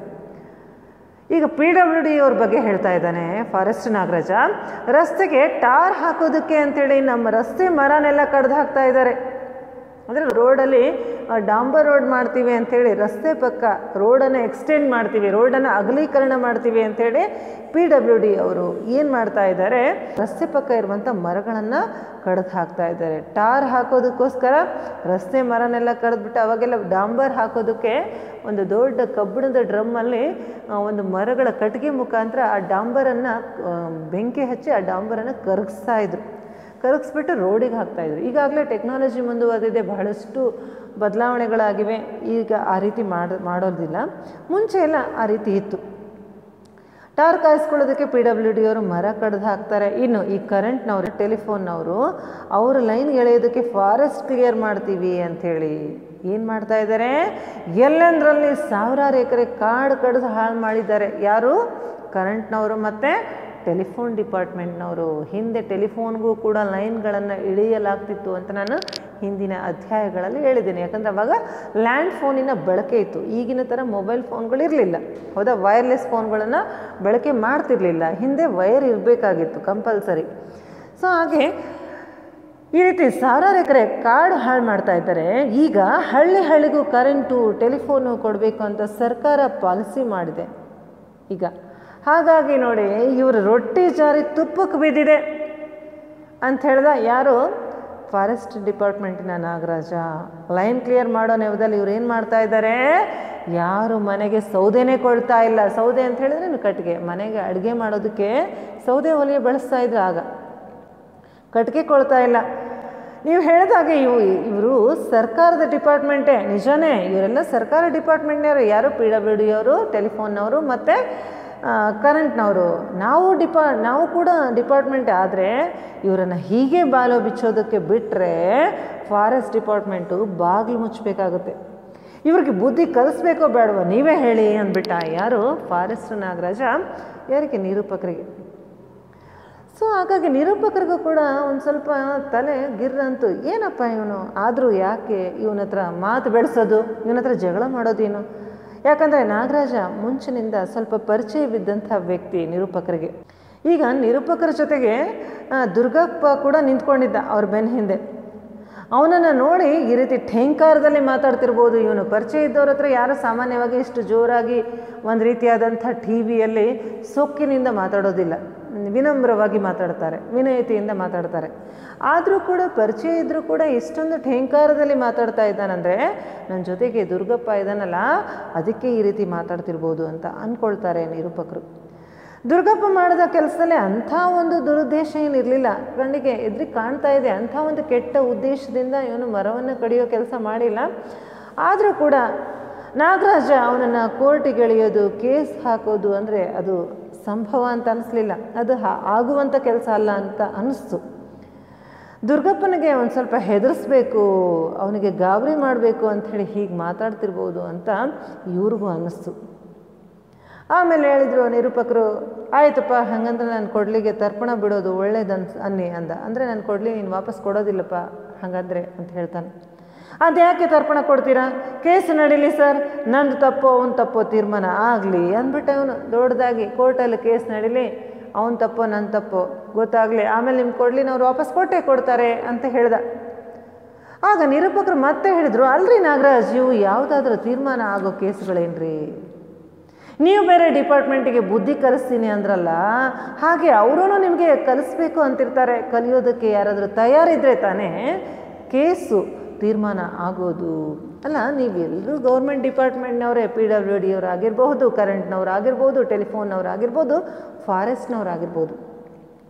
ಈಗ ಪಿ ಡಬ್ಲ್ಯೂ ಡಿ ಅವ್ರ ಬಗ್ಗೆ ಹೇಳ್ತಾ ಇದ್ದಾನೆ ಫಾರೆಸ್ಟ್ ನಾಗರಾಜ ರಸ್ತೆಗೆ ಟಾರ್ ಹಾಕೋದಕ್ಕೆ ಅಂತೇಳಿ ನಮ್ಮ ರಸ್ತೆ ಮರನೆಲ್ಲ ಕಡ್ದು ಹಾಕ್ತಾ ಇದ್ದಾರೆ ಅಂದರೆ ರೋಡಲ್ಲಿ ಆ, ಡಾಂಬರ್ ರೋಡ್ ಮಾಡ್ತೀವಿ ಅಂಥೇಳಿ ರಸ್ತೆ ಪಕ್ಕ ರೋಡನ್ನು ಎಕ್ಸ್ಟೆಂಡ್ ಮಾಡ್ತೀವಿ ರೋಡನ್ನು ಅಗಲೀಕರಣ ಮಾಡ್ತೀವಿ ಅಂಥೇಳಿ ಪಿ ಡಬ್ಲ್ಯೂ ಡಿ ಅವರು ಏನು ಮಾಡ್ತಾ ಇದ್ದಾರೆ ರಸ್ತೆ ಪಕ್ಕ ಇರುವಂಥ ಮರಗಳನ್ನು ಕಡ್ದು ಹಾಕ್ತಾ ಇದ್ದಾರೆ ಟಾರ್ ಹಾಕೋದಕ್ಕೋಸ್ಕರ ರಸ್ತೆ ಮರನೆಲ್ಲ ಕಡ್ದ್ಬಿಟ್ಟು ಅವಾಗೆಲ್ಲ ಡಾಂಬರ್ ಹಾಕೋದಕ್ಕೆ ಒಂದು ದೊಡ್ಡ ಕಬ್ಬಿಣದ ಡ್ರಮ್ಮಲ್ಲಿ ಆ, ಒಂದು ಮರಗಳ ಕಟ್ಟಿಗೆ ಮುಖಾಂತರ ಆ ಡಾಂಬರನ್ನು ಬೆಂಕಿ ಹಚ್ಚಿ ಆ ಡಾಂಬರನ್ನು ಕರಗಿಸ್ತಾ ಇದ್ರು ಕರಗಿಸ್ಬಿಟ್ಟು ರೋಡಿಗೆ ಹಾಕ್ತಾಯಿದ್ರು ಈಗಾಗಲೇ ಟೆಕ್ನಾಲಜಿ ಮುಂದುವರೆದಿದೆ ಬಹಳಷ್ಟು ಬದಲಾವಣೆಗಳಾಗಿವೆ ಈಗ ಆ ರೀತಿ ಮಾಡ ಮಾಡೋದಿಲ್ಲ ಮುಂಚೆ ಎಲ್ಲ ಆ ರೀತಿ ಇತ್ತು ಟಾರ್ ಕಾಯಿಸ್ಕೊಳ್ಳೋದಕ್ಕೆ ಪಿ ಡಬ್ಲ್ಯೂ ಡಿ ಅವರು ಮರ ಕಡ್ದು ಹಾಕ್ತಾರೆ ಇನ್ನು ಈ ಕರೆಂಟ್ನವರು ಟೆಲಿಫೋನ್ನವರು ಅವ್ರ ಲೈನ್ ಎಳೆಯೋದಕ್ಕೆ ಫಾರೆಸ್ಟ್ ಕ್ಲಿಯರ್ ಮಾಡ್ತೀವಿ ಅಂಥೇಳಿ ಏನು ಮಾಡ್ತಾ ಇದ್ದಾರೆ ಎಲ್ಲೆಂದರಲ್ಲಿ ಸಾವಿರಾರು ಎಕರೆ ಕಾಡು ಕಡ್ದು ಹಾಳು ಮಾಡಿದ್ದಾರೆ ಯಾರು ಕರೆಂಟ್ನವರು ಮತ್ತು ಟೆಲಿಫೋನ್ ಡಿಪಾರ್ಟ್ಮೆಂಟ್ನವರು ಹಿಂದೆ ಟೆಲಿಫೋನ್ಗೂ ಕೂಡ ಲೈನ್ಗಳನ್ನು ಇಳಿಯಲಾಗ್ತಿತ್ತು ಅಂತ ನಾನು ಹಿಂದಿನ ಅಧ್ಯಾಯಗಳಲ್ಲಿ ಹೇಳಿದ್ದೀನಿ ಯಾಕಂದರೆ ಅವಾಗ ಲ್ಯಾಂಡ್ ಫೋನಿನ ಬಳಕೆ ಇತ್ತು ಈಗಿನ ಥರ ಮೊಬೈಲ್ ಫೋನ್ಗಳು ಇರಲಿಲ್ಲ ಹೌದಾ ವೈರ್ಲೆಸ್ ಫೋನ್ಗಳನ್ನು ಬಳಕೆ ಮಾಡ್ತಿರ್ಲಿಲ್ಲ ಹಿಂದೆ ವೈರ್ ಇರಬೇಕಾಗಿತ್ತು ಕಂಪಲ್ಸರಿ ಸೊ ಹಾಗೆ ಈ ರೀತಿ ಸಾವಿರಾರು ಎಕರೆ ಕಾಡು ಹಾಳು ಮಾಡ್ತಾ ಇದ್ದಾರೆ ಈಗ ಹಳ್ಳಿ ಹಳ್ಳಿಗೂ ಕರೆಂಟು ಟೆಲಿಫೋನು ಕೊಡಬೇಕು ಅಂತ ಸರ್ಕಾರ ಪಾಲಿಸಿ ಮಾಡಿದೆ ಈಗ ಹಾಗಾಗಿ ನೋಡಿ ಇವರು ರೊಟ್ಟಿ ಜಾರಿ ತುಪ್ಪಕ್ಕೆ ಬಿದ್ದಿದೆ ಅಂತ ಹೇಳ್ದ ಯಾರು ಫಾರೆಸ್ಟ್ ಡಿಪಾರ್ಟ್ಮೆಂಟಿನ ನಾಗರಾಜ ಲೈನ್ ಕ್ಲಿಯರ್ ಮಾಡೋ ನೆವದಲ್ಲಿ ಇವ್ರು ಏನು ಮಾಡ್ತಾ ಇದ್ದಾರೆ ಯಾರು ಮನೆಗೆ ಸೌದೆನೇ ಕೊಳ್ತಾ ಇಲ್ಲ ಸೌದೆ ಅಂತ ಹೇಳಿದ್ರೆ ನೀವು ಕಟ್ಟಿಗೆ ಮನೆಗೆ ಅಡುಗೆ ಮಾಡೋದಕ್ಕೆ ಸೌದೆ ಒಲೆಯ ಬಳಸ್ತಾ ಇದ್ರು ಆಗ ಕಟ್ಟಿಗೆ ಕೊಳ್ತಾ ಇಲ್ಲ ನೀವು ಹೇಳಿದಾಗೆ ಇವು ಇವರು ಸರ್ಕಾರದ ಡಿಪಾರ್ಟ್ಮೆಂಟೇ ನಿಜನೇ ಇವರೆಲ್ಲ ಸರ್ಕಾರ ಡಿಪಾರ್ಟ್ಮೆಂಟ್ನವರು ಯಾರು ಪಿ ಡಬ್ಲ್ಯೂ ಡಿ ಅವರು ಟೆಲಿಫೋನ್ನವರು ಮತ್ತು ಕರೆಂಟ್ನವರು ನಾವು ಡಿಪಾ ನಾವು ಕೂಡ ಡಿಪಾರ್ಟ್ಮೆಂಟ್ ಆದರೆ ಇವರನ್ನು ಹೀಗೆ ಬಾಲೋ ಬಿಚ್ಚೋದಕ್ಕೆ ಬಿಟ್ಟರೆ ಫಾರೆಸ್ಟ್ ಡಿಪಾರ್ಟ್ಮೆಂಟು ಬಾಗಿಲು ಮುಚ್ಚಬೇಕಾಗುತ್ತೆ ಇವ್ರಿಗೆ ಬುದ್ಧಿ ಕಲಿಸ್ಬೇಕೋ ಬೇಡವೋ ನೀವೇ ಹೇಳಿ ಅಂದ್ಬಿಟ್ಟ ಯಾರು ಫಾರೆಸ್ಟ್ ನಾಗರಾಜ ಯಾರಿಗೆ ನಿರೂಪಕರಿಗೆ ಸೊ ಹಾಗಾಗಿ ನಿರೂಪಕರಿಗೂ ಕೂಡ ಒಂದು ಸ್ವಲ್ಪ ತಲೆ ಗಿರ್ರಂತು ಏನಪ್ಪ ಇವನು ಆದರೂ ಯಾಕೆ ಇವನ ಹತ್ರ ಮಾತು ಬೆಳೆಸೋದು ಇವನ ಹತ್ರ ಜಗಳ ಮಾಡೋದೇನು ಯಾಕಂದರೆ ನಾಗರಾಜ ಮುಂಚಿನಿಂದ ಸ್ವಲ್ಪ ಪರಿಚಯವಿದ್ದಂಥ ವ್ಯಕ್ತಿ ನಿರೂಪಕರಿಗೆ ಈಗ ನಿರೂಪಕರ ಜೊತೆಗೆ ಆ, ದುರ್ಗಪ್ಪ ಕೂಡ ನಿಂತ್ಕೊಂಡಿದ್ದ ಅವ್ರ ಬೆನ್ನ ಹಿಂದೆ ಅವನನ್ನು ನೋಡಿ ಈ ರೀತಿ ಠೇಂಕಾರದಲ್ಲಿ ಮಾತಾಡ್ತಿರ್ಬೋದು ಇವನು ಪರಿಚಯ ಇದ್ದವ್ರ ಹತ್ರ ಯಾರು ಸಾಮಾನ್ಯವಾಗಿ ಇಷ್ಟು ಜೋರಾಗಿ ಒಂದು ರೀತಿಯಾದಂಥ ಟಿ ವಿಯಲ್ಲಿ ಸೊಕ್ಕಿನಿಂದ ಮಾತಾಡೋದಿಲ್ಲ ವಿನಮ್ರವಾಗಿ ಮಾತಾಡ್ತಾರೆ ವಿನಯತೆಯಿಂದ ಮಾತಾಡ್ತಾರೆ ಆದರೂ ಕೂಡ ಪರಿಚಯ ಇದ್ದರೂ ಕೂಡ ಇಷ್ಟೊಂದು ಠೇಂಕಾರದಲ್ಲಿ ಮಾತಾಡ್ತಾ ಇದ್ದಾನಂದರೆ ನನ್ನ ಜೊತೆಗೆ ದುರ್ಗಪ್ಪ ಇದ್ದಾನಲ್ಲ ಅದಕ್ಕೆ ಈ ರೀತಿ ಮಾತಾಡ್ತಿರ್ಬೋದು ಅಂತ ಅಂದ್ಕೊಳ್ತಾರೆ ನಿರೂಪಕರು ದುರ್ಗಪ್ಪ ಮಾಡಿದ ಕೆಲಸದಲ್ಲಿ ಅಂಥ ಒಂದು ದುರುದ್ದೇಶ ಏನಿರಲಿಲ್ಲ ಕಣ್ಣಿಗೆ ಎದುರಿಗೆ ಕಾಣ್ತಾ ಇದೆ ಅಂಥ ಒಂದು ಕೆಟ್ಟ ಉದ್ದೇಶದಿಂದ ಇವನು ಮರವನ್ನು ಕಡಿಯೋ ಕೆಲಸ ಮಾಡಿಲ್ಲ ಆದರೂ ಕೂಡ ನಾಗರಾಜ ಅವನನ್ನು ಕೋರ್ಟಿಗೆ ಎಳೆಯೋದು ಕೇಸ್ ಹಾಕೋದು ಅಂದರೆ ಅದು ಸಂಭವ ಅಂತ ಅನಿಸ್ಲಿಲ್ಲ ಅದು ಹಾ- ಆಗುವಂಥ ಕೆಲಸ ಅಲ್ಲ ಅಂತ ಅನ್ನಿಸ್ತು ದುರ್ಗಪ್ಪನಿಗೆ ಒಂದು ಸ್ವಲ್ಪ ಹೆದರಿಸ್ಬೇಕು ಅವನಿಗೆ ಗಾಬರಿ ಮಾಡಬೇಕು ಅಂಥೇಳಿ ಹೀಗೆ ಮಾತಾಡ್ತಿರ್ಬೋದು ಅಂತ ಇವ್ರಿಗೂ ಅನ್ನಿಸ್ತು ಆಮೇಲೆ ಹೇಳಿದರು ನಿರೂಪಕರು ಆಯ್ತಪ್ಪ ಹಾಗಂದ್ರೆ ನಾನು ಕೊಡ್ಲಿಗೆ ತರ್ಪಣ ಬಿಡೋದು ಒಳ್ಳೇದು ಅನ್ಸ್ ಅನ್ನಿ ಅಂದ ಅಂದರೆ ನಾನು ಕೊಡ್ಲಿ ನೀನು ವಾಪಸ್ ಕೊಡೋದಿಲ್ಲಪ್ಪ ಹಾಗಾದರೆ ಅಂತ ಹೇಳ್ತಾನೆ ಅದ್ಯಾಕೆ ತರ್ಪಣ ಕೊಡ್ತೀರಾ ಕೇಸ್ ನಡೀಲಿ ಸರ್ ನಂದು ತಪ್ಪೋ ಅವ್ನು ತಪ್ಪೋ ತೀರ್ಮಾನ ಆಗಲಿ ಅಂದ್ಬಿಟ್ಟು ಅವನು ದೊಡ್ಡದಾಗಿ ಕೋರ್ಟಲ್ಲಿ ಕೇಸ್ ನಡೀಲಿ ಅವ್ನು ತಪ್ಪೋ ನನ್ನ ತಪ್ಪೋ ಗೊತ್ತಾಗಲಿ ಆಮೇಲೆ ನಿಮ್ಗೆ ಕೊಡಲಿ ಅವ್ರು ವಾಪಸ್ ಕೊಟ್ಟೆ ಕೊಡ್ತಾರೆ ಅಂತ ಹೇಳ್ದ ಆಗ ನಿರೂಪಕರು ಮತ್ತೆ ಹೇಳಿದರು ಅಲ್ರಿ ನಾಗರಾಜ್ ಇವು ಯಾವುದಾದ್ರೂ ತೀರ್ಮಾನ ಆಗೋ ಕೇಸ್ಗಳೇನ್ರಿ ನೀವು ಬೇರೆ ಡಿಪಾರ್ಟ್ಮೆಂಟಿಗೆ ಬುದ್ಧಿ ಕಲಿಸ್ತೀನಿ ಅಂದ್ರಲ್ಲ ಹಾಗೆ ಅವರೂ ನಿಮಗೆ ಕಲಿಸ್ಬೇಕು ಅಂತಿರ್ತಾರೆ ಕಲಿಯೋದಕ್ಕೆ ಯಾರಾದರೂ ತಯಾರಿದ್ರೆ ತಾನೇ ಕೇಸು ತೀರ್ಮಾನ ಆಗೋದು ಅಲ್ಲ ನೀವೆಲ್ಲರೂ ಗೌರ್ಮೆಂಟ್ ಡಿಪಾರ್ಟ್ಮೆಂಟ್ನವರೇ ಪಿ ಡಬ್ಲ್ಯೂ ಡಿ ಅವ್ರು ಆಗಿರ್ಬೋದು ಕರೆಂಟ್ನವ್ರು ಆಗಿರ್ಬೋದು ಟೆಲಿಫೋನ್ನವ್ರು ಆಗಿರ್ಬೋದು ಫಾರೆಸ್ಟ್ನವ್ರು ಆಗಿರ್ಬೋದು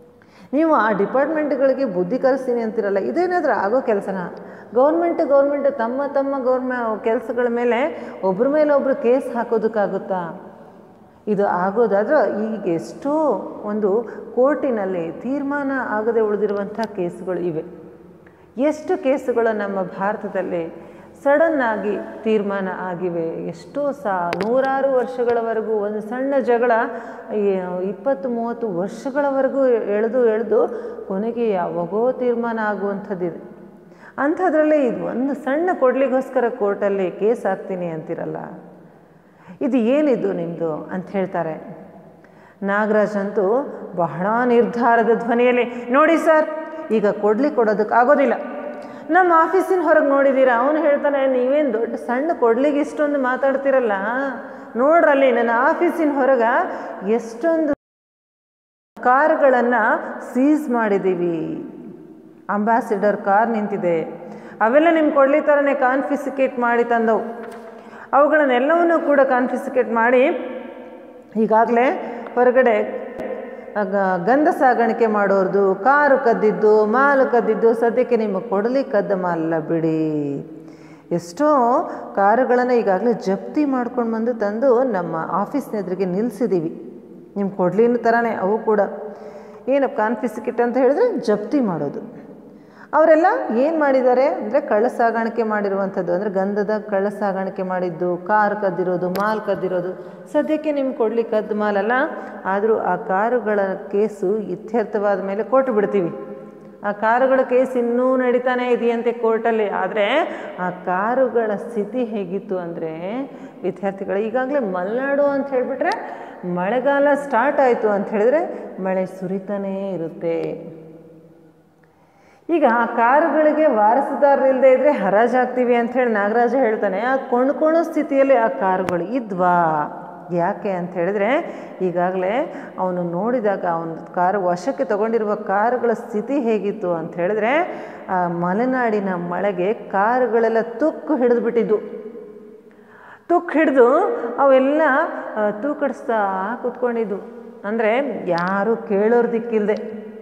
ನೀವು ಆ ಡಿಪಾರ್ಟ್ಮೆಂಟ್ಗಳಿಗೆ ಬುದ್ಧಿ ಕಲಿಸ್ತೀನಿ ಅಂತಿರಲ್ಲ ಇದೇನಾದರೂ ಆಗೋ ಕೆಲಸನ ಗೌರ್ಮೆಂಟ್ ಗೌರ್ಮೆಂಟ್ ತಮ್ಮ ತಮ್ಮ ಗೌರ್ಮೆ ಕೆಲಸಗಳ ಮೇಲೆ ಒಬ್ಬರ ಮೇಲೆ ಒಬ್ಬರು ಕೇಸ್ ಹಾಕೋದಕ್ಕಾಗುತ್ತಾ ಇದು ಆಗೋದಾದ್ರೆ ಈಗ ಎಷ್ಟೋ ಒಂದು ಕೋರ್ಟಿನಲ್ಲಿ ತೀರ್ಮಾನ ಆಗದೆ ಉಳಿದಿರುವಂಥ ಕೇಸುಗಳು ಇವೆ ಎಷ್ಟು ಕೇಸುಗಳು ನಮ್ಮ ಭಾರತದಲ್ಲಿ ಸಡನ್ನಾಗಿ ತೀರ್ಮಾನ ಆಗಿವೆ ಎಷ್ಟೋ ಸಾ ನೂರಾರು ವರ್ಷಗಳವರೆಗೂ ಒಂದು ಸಣ್ಣ ಜಗಳ ಈ ಇಪ್ಪತ್ತು ಮೂವತ್ತು ವರ್ಷಗಳವರೆಗೂ ಎಳೆದು ಎಳೆದು ಕೊನೆಗೆ ಯಾವಾಗೋ ತೀರ್ಮಾನ ಆಗುವಂಥದ್ದಿದೆ ಅಂಥದ್ರಲ್ಲಿ ಇದು ಒಂದು ಸಣ್ಣ ಕೊಡ್ಲಿಗೋಸ್ಕರ ಕೋರ್ಟಲ್ಲಿ ಕೇಸ್ ಹಾಕ್ತೀನಿ ಅಂತಿರಲ್ಲ ಇದು ಏನಿದು ನಿಮ್ಮದು ಅಂತ ಹೇಳ್ತಾರೆ ನಾಗರಾಜ್ ಅಂತೂ ಬಹಳ ನಿರ್ಧಾರದ ಧ್ವನಿಯಲ್ಲಿ ನೋಡಿ ಸರ್ ಈಗ ಕೊಡ್ಲಿ ಕೊಡೋದಕ್ಕೆ ಆಗೋದಿಲ್ಲ ನಮ್ಮ ಆಫೀಸಿನ ಹೊರಗೆ ನೋಡಿದ್ದೀರಾ ಅವನು ಹೇಳ್ತಾನೆ ನೀವೇನು ದೊಡ್ಡ ಸಣ್ಣ ಕೊಡ್ಲಿಗೆ ಇಷ್ಟೊಂದು ಮಾತಾಡ್ತಿರಲ್ಲ ನೋಡ್ರಲ್ಲಿ ನನ್ನ ಆಫೀಸಿನ ಹೊರಗ ಎಷ್ಟೊಂದು ಕಾರುಗಳನ್ನು ಸೀಸ್ ಮಾಡಿದ್ದೀವಿ ಅಂಬಾಸಿಡರ್ ಕಾರ್ ನಿಂತಿದೆ ಅವೆಲ್ಲ ನಿಮ್ಮ ಕೊಡ್ಲಿ ಥರನೇ ಕಾನ್ಫಿಸಿಕೇಟ್ ಮಾಡಿ ತಂದವು ಅವುಗಳನ್ನೆಲ್ಲವನ್ನೂ ಕೂಡ ಕಾನ್ಫಿಸಿಕೇಟ್ ಮಾಡಿ ಈಗಾಗಲೇ ಹೊರಗಡೆ ಗ- ಗಂಧ ಸಾಗಾಣಿಕೆ ಮಾಡೋರ್ದು ಕಾರು ಕದ್ದಿದ್ದು ಮಾಲು ಕದ್ದಿದ್ದು ಸದ್ಯಕ್ಕೆ ನಿಮಗೆ ಕೊಡಲಿ ಕದ್ದ ಮಾಲಲ್ಲ ಬಿಡಿ ಎಷ್ಟೋ ಕಾರುಗಳನ್ನು ಈಗಾಗಲೇ ಜಪ್ತಿ ಮಾಡ್ಕೊಂಡು ಬಂದು ತಂದು ನಮ್ಮ ಆಫೀಸ್ನ ಎದುರಿಗೆ ನಿಲ್ಲಿಸಿದ್ದೀವಿ ನಿಮ್ಮ ಕೊಡ್ಲಿನ ಥರನೇ ಅವು ಕೂಡ ಏನಪ್ಪ ಕಾನ್ಫಿಸಿಕೇಟ್ ಅಂತ ಹೇಳಿದ್ರೆ ಜಪ್ತಿ ಮಾಡೋದು ಅವರೆಲ್ಲ ಏನು ಮಾಡಿದ್ದಾರೆ ಅಂದರೆ ಕಳ್ಳ ಸಾಗಾಣಿಕೆ ಮಾಡಿರುವಂಥದ್ದು ಅಂದರೆ ಗಂಧದ ಕಳ್ಳ ಸಾಗಾಣಿಕೆ ಮಾಡಿದ್ದು ಕಾರ್ ಕದ್ದಿರೋದು ಮಾಲ್ ಕದ್ದಿರೋದು ಸದ್ಯಕ್ಕೆ ನಿಮ್ಗೆ ಕೊಡ್ಲಿ ಕದ್ದು ಮಾಲಲ್ಲ ಆದರೂ ಆ ಕಾರುಗಳ ಕೇಸು ಇತ್ಯರ್ಥವಾದ ಮೇಲೆ ಕೊಟ್ಟು ಬಿಡ್ತೀವಿ ಆ ಕಾರುಗಳ ಕೇಸ್ ಇನ್ನೂ ನಡೀತಾನೆ ಇದೆಯಂತೆ ಕೋರ್ಟಲ್ಲಿ ಆದರೆ ಆ ಕಾರುಗಳ ಸ್ಥಿತಿ ಹೇಗಿತ್ತು ಅಂದರೆ ವಿದ್ಯಾರ್ಥಿಗಳು ಈಗಾಗಲೇ ಮಲೆನಾಡು ಅಂತ ಹೇಳಿಬಿಟ್ರೆ ಮಳೆಗಾಲ ಸ್ಟಾರ್ಟ್ ಆಯಿತು ಅಂತ ಹೇಳಿದ್ರೆ ಮಳೆ ಸುರಿತಾನೇ ಇರುತ್ತೆ ಈಗ ಆ ಕಾರುಗಳಿಗೆ ವಾರಸುದಾರರಿಲ್ಲದೆ ಇದ್ದರೆ ಹರಾಜಾಗ್ತೀವಿ ಅಂತ ಹೇಳಿ ನಾಗರಾಜ ಹೇಳ್ತಾನೆ ಆ ಕೊಂಡ್ಕೊಳ್ಳೋ ಸ್ಥಿತಿಯಲ್ಲಿ ಆ ಕಾರುಗಳು ಇದ್ವಾ ಯಾಕೆ ಅಂತ ಹೇಳಿದ್ರೆ ಈಗಾಗಲೇ ಅವನು ನೋಡಿದಾಗ ಅವನ ಕಾರು ವಶಕ್ಕೆ ತಗೊಂಡಿರುವ ಕಾರುಗಳ ಸ್ಥಿತಿ ಹೇಗಿತ್ತು ಅಂತ ಹೇಳಿದ್ರೆ ಆ ಮಲೆನಾಡಿನ ಮಳೆಗೆ ಕಾರುಗಳೆಲ್ಲ ತುಕ್ಕು ಹಿಡಿದ್ಬಿಟ್ಟಿದ್ದು ತುಕ್ಕು ಹಿಡಿದು ಅವೆಲ್ಲ ಆ, ತೂಕಡಿಸ್ತಾ ಕೂತ್ಕೊಂಡಿದ್ದು ಅಂದರೆ ಯಾರು ಕೇಳೋರು ದಿಕ್ಕಿಲ್ಲದೆ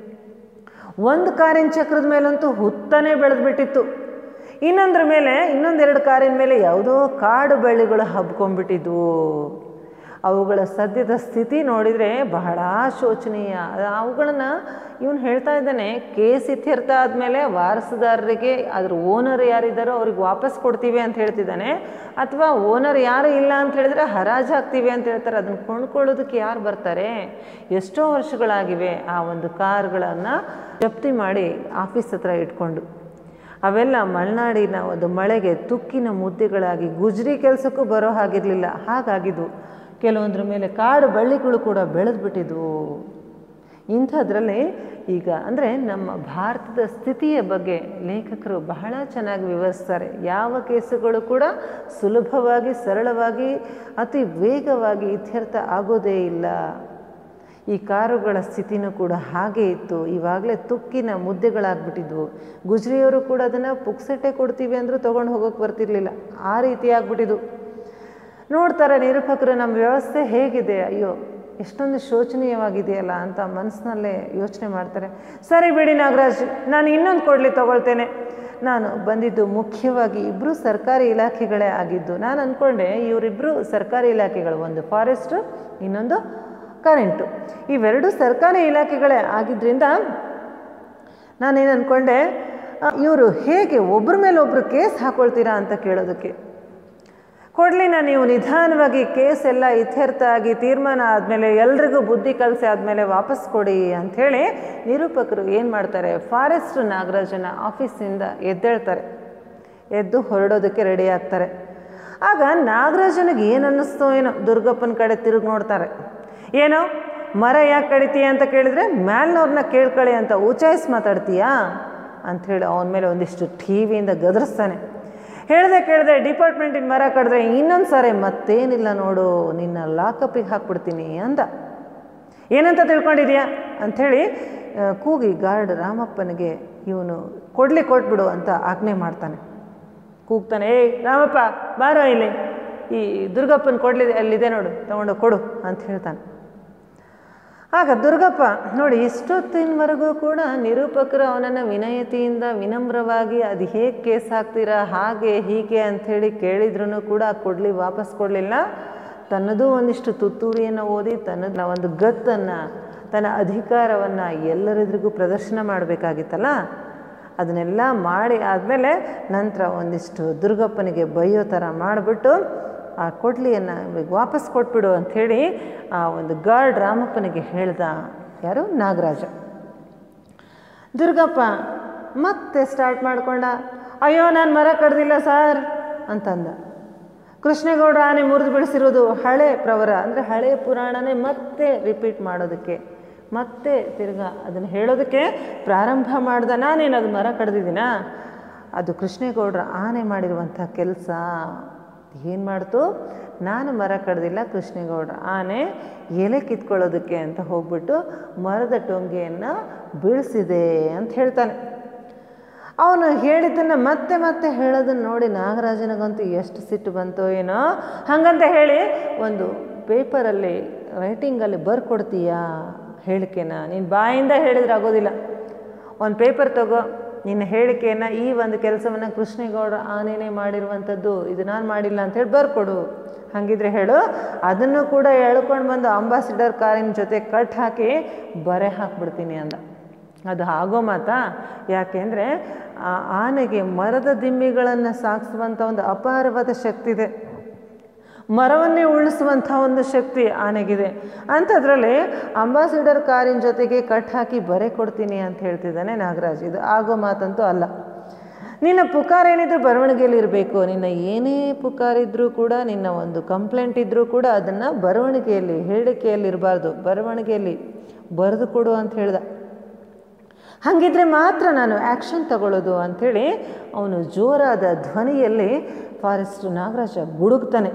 ಒಂದು ಕಾರಿನ ಚಕ್ರದ ಮೇಲಂತೂ ಹುತ್ತನೇ ಬೆಳೆದ್ಬಿಟ್ಟಿತ್ತು ಇನ್ನೊಂದ್ರ ಮೇಲೆ ಇನ್ನೊಂದೆರಡು ಕಾರಿನ ಮೇಲೆ ಯಾವುದೋ ಕಾಡು ಬಳ್ಳಿಗಳು ಹಬ್ಕೊಂಡ್ಬಿಟ್ಟಿದ್ವು ಅವುಗಳ ಸದ್ಯದ ಸ್ಥಿತಿ ನೋಡಿದರೆ ಬಹಳ ಶೋಚನೀಯ ಅವುಗಳನ್ನು ಇವನು ಹೇಳ್ತಾ ಇದ್ದಾನೆ ಕೇಸ್ ಇತ್ಯರ್ಥ ಆದಮೇಲೆ ವಾರಸುದಾರರಿಗೆ ಅದ್ರ ಓನರ್ ಯಾರಿದ್ದಾರೋ ಅವ್ರಿಗೆ ವಾಪಸ್ ಕೊಡ್ತೀವಿ ಅಂತ ಹೇಳ್ತಿದ್ದಾನೆ ಅಥವಾ ಓನರ್ ಯಾರು ಇಲ್ಲ ಅಂತ ಹೇಳಿದ್ರೆ ಹರಾಜು ಹಾಕ್ತೀವಿ ಅಂತ ಹೇಳ್ತಾರೆ ಅದನ್ನು ಕೊಂಡ್ಕೊಳ್ಳೋದಕ್ಕೆ ಯಾರು ಬರ್ತಾರೆ ಎಷ್ಟೋ ವರ್ಷಗಳಾಗಿವೆ ಆ ಒಂದು ಕಾರ್ಗಳನ್ನು ಜಪ್ತಿ ಮಾಡಿ ಆಫೀಸ್ ಹತ್ರ ಇಟ್ಕೊಂಡು ಅವೆಲ್ಲ ಮಲೆನಾಡಿನ ಒಂದು ಮಳೆಗೆ ತುಕ್ಕಿನ ಮುದ್ದೆಗಳಾಗಿ ಗುಜ್ರಿ ಕೆಲಸಕ್ಕೂ ಬರೋ ಹಾಗಿರಲಿಲ್ಲ ಹಾಗಾಗಿದ್ವು ಕೆಲವೊಂದ್ರ ಮೇಲೆ ಕಾಡು ಬಳ್ಳಿಗಳು ಕೂಡ ಬೆಳೆದ್ಬಿಟ್ಟಿದ್ವು ಇಂಥದ್ರಲ್ಲಿ ಈಗ ಅಂದರೆ ನಮ್ಮ ಭಾರತದ ಸ್ಥಿತಿಯ ಬಗ್ಗೆ ಲೇಖಕರು ಬಹಳ ಚೆನ್ನಾಗಿ ವಿವರಿಸ್ತಾರೆ ಯಾವ ಕೇಸುಗಳು ಕೂಡ ಸುಲಭವಾಗಿ ಸರಳವಾಗಿ ಅತಿ ವೇಗವಾಗಿ ಇತ್ಯರ್ಥ ಆಗೋದೇ ಇಲ್ಲ ಈ ಕಾರುಗಳ ಸ್ಥಿತಿನೂ ಕೂಡ ಹಾಗೆ ಇತ್ತು ಇವಾಗಲೇ ತುಕ್ಕಿನ ಮುದ್ದೆಗಳಾಗ್ಬಿಟ್ಟಿದ್ವು ಗುಜ್ರಿಯವರು ಕೂಡ ಅದನ್ನು ಪುಕ್ಸಟ್ಟೆ ಕೊಡ್ತೀವಿ ಅಂದರೂ ತೊಗೊಂಡು ಹೋಗೋಕ್ಕೆ ಬರ್ತಿರ್ಲಿಲ್ಲ ಆ ರೀತಿ ಆಗ್ಬಿಟ್ಟಿದ್ವು ನೋಡ್ತಾರೆ ನಿರೂಪಕರು ನಮ್ಮ ವ್ಯವಸ್ಥೆ ಹೇಗಿದೆ ಅಯ್ಯೋ ಎಷ್ಟೊಂದು ಶೋಚನೀಯವಾಗಿದೆಯಲ್ಲ ಅಂತ ಮನಸ್ಸಿನಲ್ಲೇ ಯೋಚನೆ ಮಾಡ್ತಾರೆ ಸರಿ ಬಿಡಿ ನಾಗರಾಜ್ ನಾನು ಇನ್ನೊಂದು ಕೊಡಲಿ ತಗೊಳ್ತೇನೆ ನಾನು ಬಂದಿದ್ದು ಮುಖ್ಯವಾಗಿ ಇಬ್ಬರು ಸರ್ಕಾರಿ ಇಲಾಖೆಗಳೇ ಆಗಿದ್ದು ನಾನು ಅಂದ್ಕೊಂಡೆ ಇವರಿಬ್ಬರು ಸರ್ಕಾರಿ ಇಲಾಖೆಗಳು ಒಂದು ಫಾರೆಸ್ಟು ಇನ್ನೊಂದು ಕರೆಂಟು ಇವೆರಡು ಸರ್ಕಾರಿ ಇಲಾಖೆಗಳೇ ಆಗಿದ್ದರಿಂದ ನಾನೇನು ಅಂದ್ಕೊಂಡೆ ಇವರು ಹೇಗೆ ಒಬ್ಬರ ಮೇಲೆ ಒಬ್ಬರು ಕೇಸ್ ಹಾಕೊಳ್ತೀರಾ ಅಂತ ಕೇಳೋದಕ್ಕೆ ಕೊಡ್ಲಿನ ನೀವು ನಿಧಾನವಾಗಿ ಕೇಸ್ ಎಲ್ಲ ಇತ್ಯರ್ಥ ಆಗಿ ತೀರ್ಮಾನ ಆದಮೇಲೆ ಎಲ್ರಿಗೂ ಬುದ್ಧಿ ಕಲಿಸಿ ಆದಮೇಲೆ ವಾಪಸ್ ಕೊಡಿ ಅಂಥೇಳಿ ನಿರೂಪಕರು ಏನು ಮಾಡ್ತಾರೆ ಫಾರೆಸ್ಟ್ ನಾಗರಾಜನ ಆಫೀಸಿಂದ ಎದ್ದೇಳ್ತಾರೆ ಎದ್ದು ಹೊರಡೋದಕ್ಕೆ ರೆಡಿ ಆಗ್ತಾರೆ ಆಗ ನಾಗರಾಜನಿಗೆ ಏನು ಅನ್ನಿಸ್ತೋ ಏನೋ ದುರ್ಗಪ್ಪನ ಕಡೆ ತಿರುಗಿ ನೋಡ್ತಾರೆ ಏನೋ ಮರ ಯಾಕೆ ಕಡಿತೀಯ ಅಂತ ಕೇಳಿದ್ರೆ ಮ್ಯಾಲ್ನವ್ರನ್ನ ಕೇಳ್ಕೊಳ್ಳಿ ಅಂತ ಉಚಾಯಿಸಿ ಮಾತಾಡ್ತೀಯಾ ಅಂಥೇಳಿ ಅವನ ಮೇಲೆ ಒಂದಿಷ್ಟು ಟಿ ವಿಯಿಂದ ಗದರಿಸ್ತಾನೆ ಹೇಳ್ದೆ ಕೇಳಿದೆ ಡಿಪಾರ್ಟ್ಮೆಂಟಿನ ಮರ ಕಡಿದ್ರೆ ಇನ್ನೊಂದು ಸಾರಿ ಮತ್ತೇನಿಲ್ಲ ನೋಡು ನಿನ್ನ ಲಾಕಪ್ಪಿಗೆ ಹಾಕ್ಬಿಡ್ತೀನಿ ಅಂದ ಏನಂತ ತಿಳ್ಕೊಂಡಿದ್ಯಾ ಅಂಥೇಳಿ ಆ, ಕೂಗಿ ಗಾರ್ಡ್ ರಾಮಪ್ಪನಿಗೆ ಇವನು ಕೊಡ್ಲಿ ಕೊಟ್ಬಿಡು ಅಂತ ಆಜ್ಞೆ ಮಾಡ್ತಾನೆ ಕೂಗ್ತಾನೆ ಏಯ್ ರಾಮಪ್ಪ ಬಾರೋ ಇಲ್ಲಿ ಈ ದುರ್ಗಪ್ಪನ ಕೊಡ್ಲಿ ಅಲ್ಲಿದೆ ನೋಡು ತಗೊಂಡು ಕೊಡು ಅಂತ ಹೇಳ್ತಾನೆ ಆಗ ದುರ್ಗಪ್ಪ ನೋಡಿ ಇಷ್ಟೊತ್ತಿನವರೆಗೂ ಕೂಡ ನಿರೂಪಕರು ಅವನನ್ನು ವಿನಯತೆಯಿಂದ ವಿನಮ್ರವಾಗಿ ಅದು ಹೇಗೆ ಕೇಸ್ ಹಾಕ್ತೀರಾ ಹಾಗೆ ಹೀಗೆ ಅಂಥೇಳಿ ಕೇಳಿದ್ರೂ ಕೂಡ ಕೊಡಲಿ ವಾಪಸ್ ಕೊಡಲಿಲ್ಲ ತನ್ನದು ಒಂದಿಷ್ಟು ತುತ್ತೂರಿಯನ್ನು ಓದಿ ತನ್ನದ ಒಂದು ಗತ್ತನ್ನು ತನ್ನ ಅಧಿಕಾರವನ್ನು ಎಲ್ಲರೆದುರಿಗೂ ಪ್ರದರ್ಶನ ಮಾಡಬೇಕಾಗಿತ್ತಲ್ಲ ಅದನ್ನೆಲ್ಲ ಮಾಡಿ ಆದಮೇಲೆ ನಂತರ ಒಂದಿಷ್ಟು ದುರ್ಗಪ್ಪನಿಗೆ ಬೈಯೋ ಥರ ಮಾಡಿಬಿಟ್ಟು ಆ ಕೊಡ್ಲಿಯನ್ನು ಇವ್ರಿಗೆ ವಾಪಸ್ ಕೊಟ್ಬಿಡು ಅಂಥೇಳಿ ಆ ಒಂದು ಗಾರ್ಡ್ ರಾಮಪ್ಪನಿಗೆ ಹೇಳ್ದ ಯಾರು ನಾಗರಾಜ ದುರ್ಗಪ್ಪ ಮತ್ತೆ ಸ್ಟಾರ್ಟ್ ಮಾಡ್ಕೊಂಡ ಅಯ್ಯೋ ನಾನು ಮರ ಕಡ್ದಿಲ್ಲ ಸರ್ ಅಂತಂದ ಕೃಷ್ಣೇಗೌಡ ಆನೆ ಮುರಿದು ಬಿಡಿಸಿರೋದು ಹಳೆ ಪ್ರವರ ಅಂದರೆ ಹಳೆ ಪುರಾಣನೇ ಮತ್ತೆ ರಿಪೀಟ್ ಮಾಡೋದಕ್ಕೆ ಮತ್ತೆ ತಿರ್ಗಾ ಅದನ್ನು ಹೇಳೋದಕ್ಕೆ ಪ್ರಾರಂಭ ಮಾಡ್ದ ನಾನೇನು ಅದು ಮರ ಕಡ್ದಿದ್ದೀನಾ ಅದು ಕೃಷ್ಣೇಗೌಡರ ಆನೆ ಮಾಡಿರುವಂಥ ಕೆಲಸ ಏನು ಮಾಡ್ತು ನಾನು ಮರ ಕಡ್ದಿಲ್ಲ ಕೃಷ್ಣೇಗೌಡರ ಆನೆ ಎಲೆ ಕಿತ್ಕೊಳ್ಳೋದಕ್ಕೆ ಅಂತ ಹೋಗ್ಬಿಟ್ಟು ಮರದ ಟೊಂಗೆಯನ್ನು ಬೀಳಿಸಿದೆ ಅಂತ ಹೇಳ್ತಾನೆ ಅವನು ಹೇಳಿದ್ದನ್ನು ಮತ್ತೆ ಮತ್ತೆ ಹೇಳೋದನ್ನು ನೋಡಿ ನಾಗರಾಜನಿಗಂತೂ ಎಷ್ಟು ಸಿಟ್ಟು ಬಂತೋ ಏನೋ ಹಾಗಂತ ಹೇಳಿ ಒಂದು ಪೇಪರಲ್ಲಿ ರೈಟಿಂಗಲ್ಲಿ ಬರ್ಕೊಡ್ತೀಯಾ ಹೇಳಿಕೆನ ನೀನು ಬಾಯಿಂದ ಹೇಳಿದ್ರೆ ಆಗೋದಿಲ್ಲ ಒಂದು ಪೇಪರ್ ತಗೋ ನಿನ್ನ ಹೇಳಿಕೆಯನ್ನು ಈ ಒಂದು ಕೆಲಸವನ್ನು ಕೃಷ್ಣೇಗೌಡ ಆನೇನೆ ಮಾಡಿರುವಂಥದ್ದು ಇದು ನಾನು ಮಾಡಿಲ್ಲ ಅಂಥೇಳಿ ಬರ್ಕೊಡು ಹಾಗಿದ್ರೆ ಹೇಳು ಅದನ್ನು ಕೂಡ ಎಳ್ಕೊಂಡು ಬಂದು ಅಂಬಾಸಿಡರ್ ಕಾರಿನ ಜೊತೆ ಕಟ್ ಹಾಕಿ ಬರೆ ಹಾಕ್ಬಿಡ್ತೀನಿ ಅಂದ ಅದು ಆಗೋ ಮಾತಾ ಯಾಕೆಂದರೆ ಆ ಆನೆಗೆ ಮರದ ದಿಮ್ಮಿಗಳನ್ನು ಸಾಗಿಸುವಂಥ ಒಂದು ಅಪಾರವಾದ ಶಕ್ತಿ ಇದೆ ಮರವನ್ನೇ ಉಳಿಸುವಂಥ ಒಂದು ಶಕ್ತಿ ಆನೆಗಿದೆ ಅಂಥದ್ರಲ್ಲಿ ಅಂಬಾಸಿಡರ್ ಕಾರಿನ ಜೊತೆಗೆ ಕಟ್ ಹಾಕಿ ಬರೆ ಕೊಡ್ತೀನಿ ಅಂತ ಹೇಳ್ತಿದ್ದಾನೆ ನಾಗರಾಜ್ ಇದು ಆಗೋ ಮಾತಂತೂ ಅಲ್ಲ ನಿನ್ನ ಪುಕಾರ ಏನಿದ್ರು ಬರವಣಿಗೆಯಲ್ಲಿ ಇರಬೇಕು ನಿನ್ನ ಏನೇ ಪುಕಾರಿದ್ರೂ ಕೂಡ ನಿನ್ನ ಒಂದು ಕಂಪ್ಲೇಂಟ್ ಇದ್ದರೂ ಕೂಡ ಅದನ್ನು ಬರವಣಿಗೆಯಲ್ಲಿ ಹೇಳಿಕೆಯಲ್ಲಿ ಇರಬಾರ್ದು ಬರವಣಿಗೆಯಲ್ಲಿ ಬರೆದು ಕೊಡು ಅಂತ ಹೇಳ್ದ ಹಾಗಿದ್ರೆ ಮಾತ್ರ ನಾನು ಆ್ಯಕ್ಷನ್ ತಗೊಳ್ಳೋದು ಅಂಥೇಳಿ ಅವನು ಜೋರಾದ ಧ್ವನಿಯಲ್ಲಿ ಫಾರೆಸ್ಟ್ ನಾಗರಾಜ ಗುಡುಗ್ತಾನೆ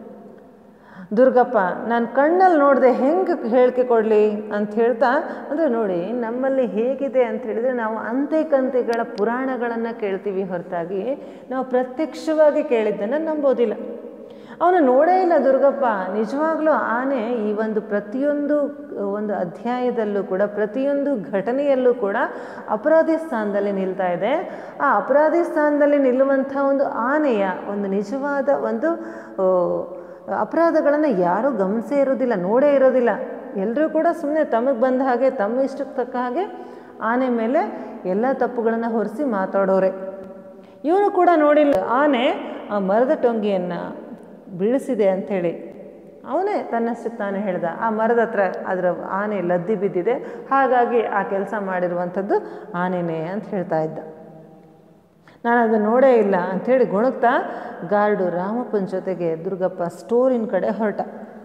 ದುರ್ಗಪ್ಪ ನಾನು ಕಣ್ಣಲ್ಲಿ ನೋಡಿದೆ ಹೆಂಗೆ ಹೇಳಿಕೆ ಕೊಡಲಿ ಅಂತ ಹೇಳ್ತಾ ಅಂದರೆ ನೋಡಿ ನಮ್ಮಲ್ಲಿ ಹೇಗಿದೆ ಅಂತ ಹೇಳಿದರೆ ನಾವು ಅಂತೆ ಕಂತೆಗಳ ಪುರಾಣಗಳನ್ನು ಕೇಳ್ತೀವಿ ಹೊರತಾಗಿ ನಾವು ಪ್ರತ್ಯಕ್ಷವಾಗಿ ಕೇಳಿದ್ದನ್ನು ನಂಬೋದಿಲ್ಲ ಅವನು ನೋಡೇ ಇಲ್ಲ ದುರ್ಗಪ್ಪ ನಿಜವಾಗ್ಲೂ ಆನೆ ಈ ಒಂದು ಪ್ರತಿಯೊಂದು ಒಂದು ಅಧ್ಯಾಯದಲ್ಲೂ ಕೂಡ ಪ್ರತಿಯೊಂದು ಘಟನೆಯಲ್ಲೂ ಕೂಡ ಅಪರಾಧಿ ಸ್ಥಾನದಲ್ಲಿ ನಿಲ್ತಾ ಇದೆ ಆ ಅಪರಾಧಿ ಸ್ಥಾನದಲ್ಲಿ ನಿಲ್ಲುವಂಥ ಒಂದು ಆನೆಯ ಒಂದು ನಿಜವಾದ ಒಂದು ಅಪರಾಧಗಳನ್ನು ಯಾರೂ ಗಮನಿಸೇ ಇರೋದಿಲ್ಲ ನೋಡೇ ಇರೋದಿಲ್ಲ ಎಲ್ಲರೂ ಕೂಡ ಸುಮ್ಮನೆ ತಮಗೆ ಬಂದ ಹಾಗೆ ತಮ್ಮ ಇಷ್ಟಕ್ಕೆ ತಕ್ಕ ಹಾಗೆ ಆನೆ ಮೇಲೆ ಎಲ್ಲ ತಪ್ಪುಗಳನ್ನು ಹೊರಿಸಿ ಮಾತಾಡೋರೆ ಇವನು ಕೂಡ ನೋಡಿಲ್ಲ ಆನೆ ಆ ಮರದ ಟೊಂಗಿಯನ್ನು ಬೀಳಿಸಿದೆ ಅಂಥೇಳಿ ಅವನೇ ತನ್ನಷ್ಟಕ್ಕೆ ತಾನೇ ಹೇಳ್ದ ಆ ಮರದ ಹತ್ರ ಅದರ ಆನೆ ಲದ್ದಿ ಬಿದ್ದಿದೆ ಹಾಗಾಗಿ ಆ ಕೆಲಸ ಮಾಡಿರುವಂಥದ್ದು ಆನೆನೇ ಅಂತ ಹೇಳ್ತಾ ಇದ್ದ ನಾನು ಅದು ನೋಡೇ ಇಲ್ಲ ಅಂಥೇಳಿ ಗುಣಗ್ತಾ ಗಾರ್ಡು ರಾಮಪ್ಪನ ಜೊತೆಗೆ ದುರ್ಗಪ್ಪ ಸ್ಟೋರಿನ ಕಡೆ ಹೊರಟ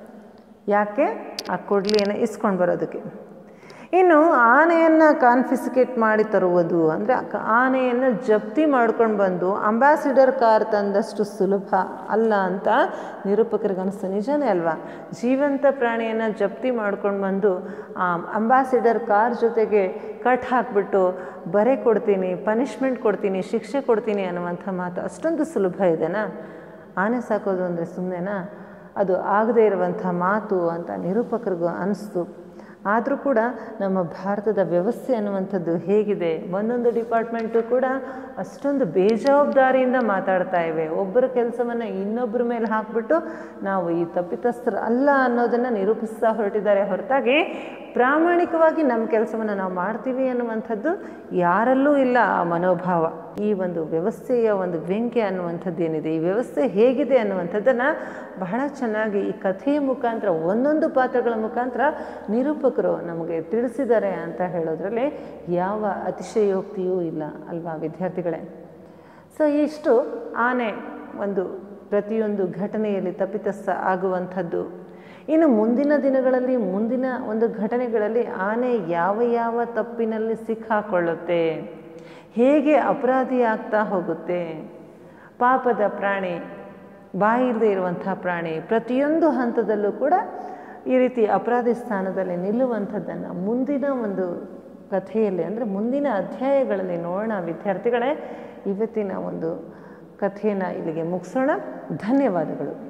ಯಾಕೆ ಆ ಕೊಡ್ಲಿಯನ್ನು ಇಸ್ಕೊಂಡು ಬರೋದಕ್ಕೆ ಇನ್ನು ಆನೆಯನ್ನು ಕಾನ್ಫಿಸಿಕೇಟ್ ಮಾಡಿ ತರುವುದು ಅಂದರೆ ಆನೆಯನ್ನು ಜಪ್ತಿ ಮಾಡ್ಕೊಂಡು ಬಂದು ಅಂಬಾಸಿಡರ್ ಕಾರ್ ತಂದಷ್ಟು ಸುಲಭ ಅಲ್ಲ ಅಂತ ನಿರೂಪಕರಿಗೆ ಅನಿಸ್ತು ನಿಜನೇ ಅಲ್ವಾ ಜೀವಂತ ಪ್ರಾಣಿಯನ್ನು ಜಪ್ತಿ ಮಾಡ್ಕೊಂಡು ಬಂದು ಆ ಅಂಬಾಸಿಡರ್ ಕಾರ್ ಜೊತೆಗೆ ಕಟ್ ಹಾಕ್ಬಿಟ್ಟು ಬರೆ ಕೊಡ್ತೀನಿ ಪನಿಷ್ಮೆಂಟ್ ಕೊಡ್ತೀನಿ ಶಿಕ್ಷೆ ಕೊಡ್ತೀನಿ ಅನ್ನುವಂಥ ಮಾತು ಅಷ್ಟೊಂದು ಸುಲಭ ಇದೆನಾ ಆನೆ ಸಾಕೋದು ಅಂದರೆ ಸುಮ್ಮನೆನಾ ಅದು ಆಗದೇ ಇರುವಂಥ ಮಾತು ಅಂತ ನಿರೂಪಕರಿಗೂ ಅನಿಸ್ತು ಆದರೂ ಕೂಡ ನಮ್ಮ ಭಾರತದ ವ್ಯವಸ್ಥೆ ಅನ್ನುವಂಥದ್ದು ಹೇಗಿದೆ ಒಂದೊಂದು ಡಿಪಾರ್ಟ್ಮೆಂಟು ಕೂಡ ಅಷ್ಟೊಂದು ಬೇಜವಾಬ್ದಾರಿಯಿಂದ ಮಾತಾಡ್ತಾ ಇವೆ ಒಬ್ಬರ ಕೆಲಸವನ್ನು ಇನ್ನೊಬ್ಬರ ಮೇಲೆ ಹಾಕ್ಬಿಟ್ಟು ನಾವು ಈ ತಪ್ಪಿತಸ್ಥರು ಅಲ್ಲ ಅನ್ನೋದನ್ನು ನಿರೂಪಿಸ್ತಾ ಹೊರಟಿದ್ದಾರೆ ಹೊರತಾಗಿ ಪ್ರಾಮಾಣಿಕವಾಗಿ ನಮ್ಮ ಕೆಲಸವನ್ನು ನಾವು ಮಾಡ್ತೀವಿ ಅನ್ನುವಂಥದ್ದು ಯಾರಲ್ಲೂ ಇಲ್ಲ ಆ ಮನೋಭಾವ ಈ ಒಂದು ವ್ಯವಸ್ಥೆಯ ಒಂದು ವ್ಯಂಗ್ಯ ಅನ್ನುವಂಥದ್ದು ಏನಿದೆ ಈ ವ್ಯವಸ್ಥೆ ಹೇಗಿದೆ ಅನ್ನುವಂಥದ್ದನ್ನು ಬಹಳ ಚೆನ್ನಾಗಿ ಈ ಕಥೆಯ ಮುಖಾಂತರ ಒಂದೊಂದು ಪಾತ್ರಗಳ ಮುಖಾಂತರ ನಿರೂಪಕರು ನಮಗೆ ತಿಳಿಸಿದ್ದಾರೆ ಅಂತ ಹೇಳೋದ್ರಲ್ಲಿ ಯಾವ ಅತಿಶಯೋಕ್ತಿಯೂ ಇಲ್ಲ ಅಲ್ವಾ ವಿದ್ಯಾರ್ಥಿಗಳೇ ಸೊ ಇಷ್ಟು ಆನೆ ಒಂದು ಪ್ರತಿಯೊಂದು ಘಟನೆಯಲ್ಲಿ ತಪ್ಪಿತಸ್ಥ ಆಗುವಂಥದ್ದು ಇನ್ನು ಮುಂದಿನ ದಿನಗಳಲ್ಲಿ ಮುಂದಿನ ಒಂದು ಘಟನೆಗಳಲ್ಲಿ ಆನೆ ಯಾವ ಯಾವ ತಪ್ಪಿನಲ್ಲಿ ಸಿಕ್ಕಾಕೊಳ್ಳುತ್ತೆ ಹೇಗೆ ಅಪರಾಧಿ ಆಗ್ತಾ ಹೋಗುತ್ತೆ ಪಾಪದ ಪ್ರಾಣಿ ಬಾಯಿಲ್ಲದೆ ಇರುವಂಥ ಪ್ರಾಣಿ ಪ್ರತಿಯೊಂದು ಹಂತದಲ್ಲೂ ಕೂಡ ಈ ರೀತಿ ಅಪರಾಧಿ ಸ್ಥಾನದಲ್ಲಿ ನಿಲ್ಲುವಂಥದ್ದನ್ನು ಮುಂದಿನ ಒಂದು ಕಥೆಯಲ್ಲಿ ಅಂದರೆ ಮುಂದಿನ ಅಧ್ಯಾಯಗಳಲ್ಲಿ ನೋಡೋಣ ವಿದ್ಯಾರ್ಥಿಗಳೇ ಇವತ್ತಿನ ಒಂದು ಕಥೆಯನ್ನು ಇಲ್ಲಿಗೆ ಮುಗಿಸೋಣ ಧನ್ಯವಾದಗಳು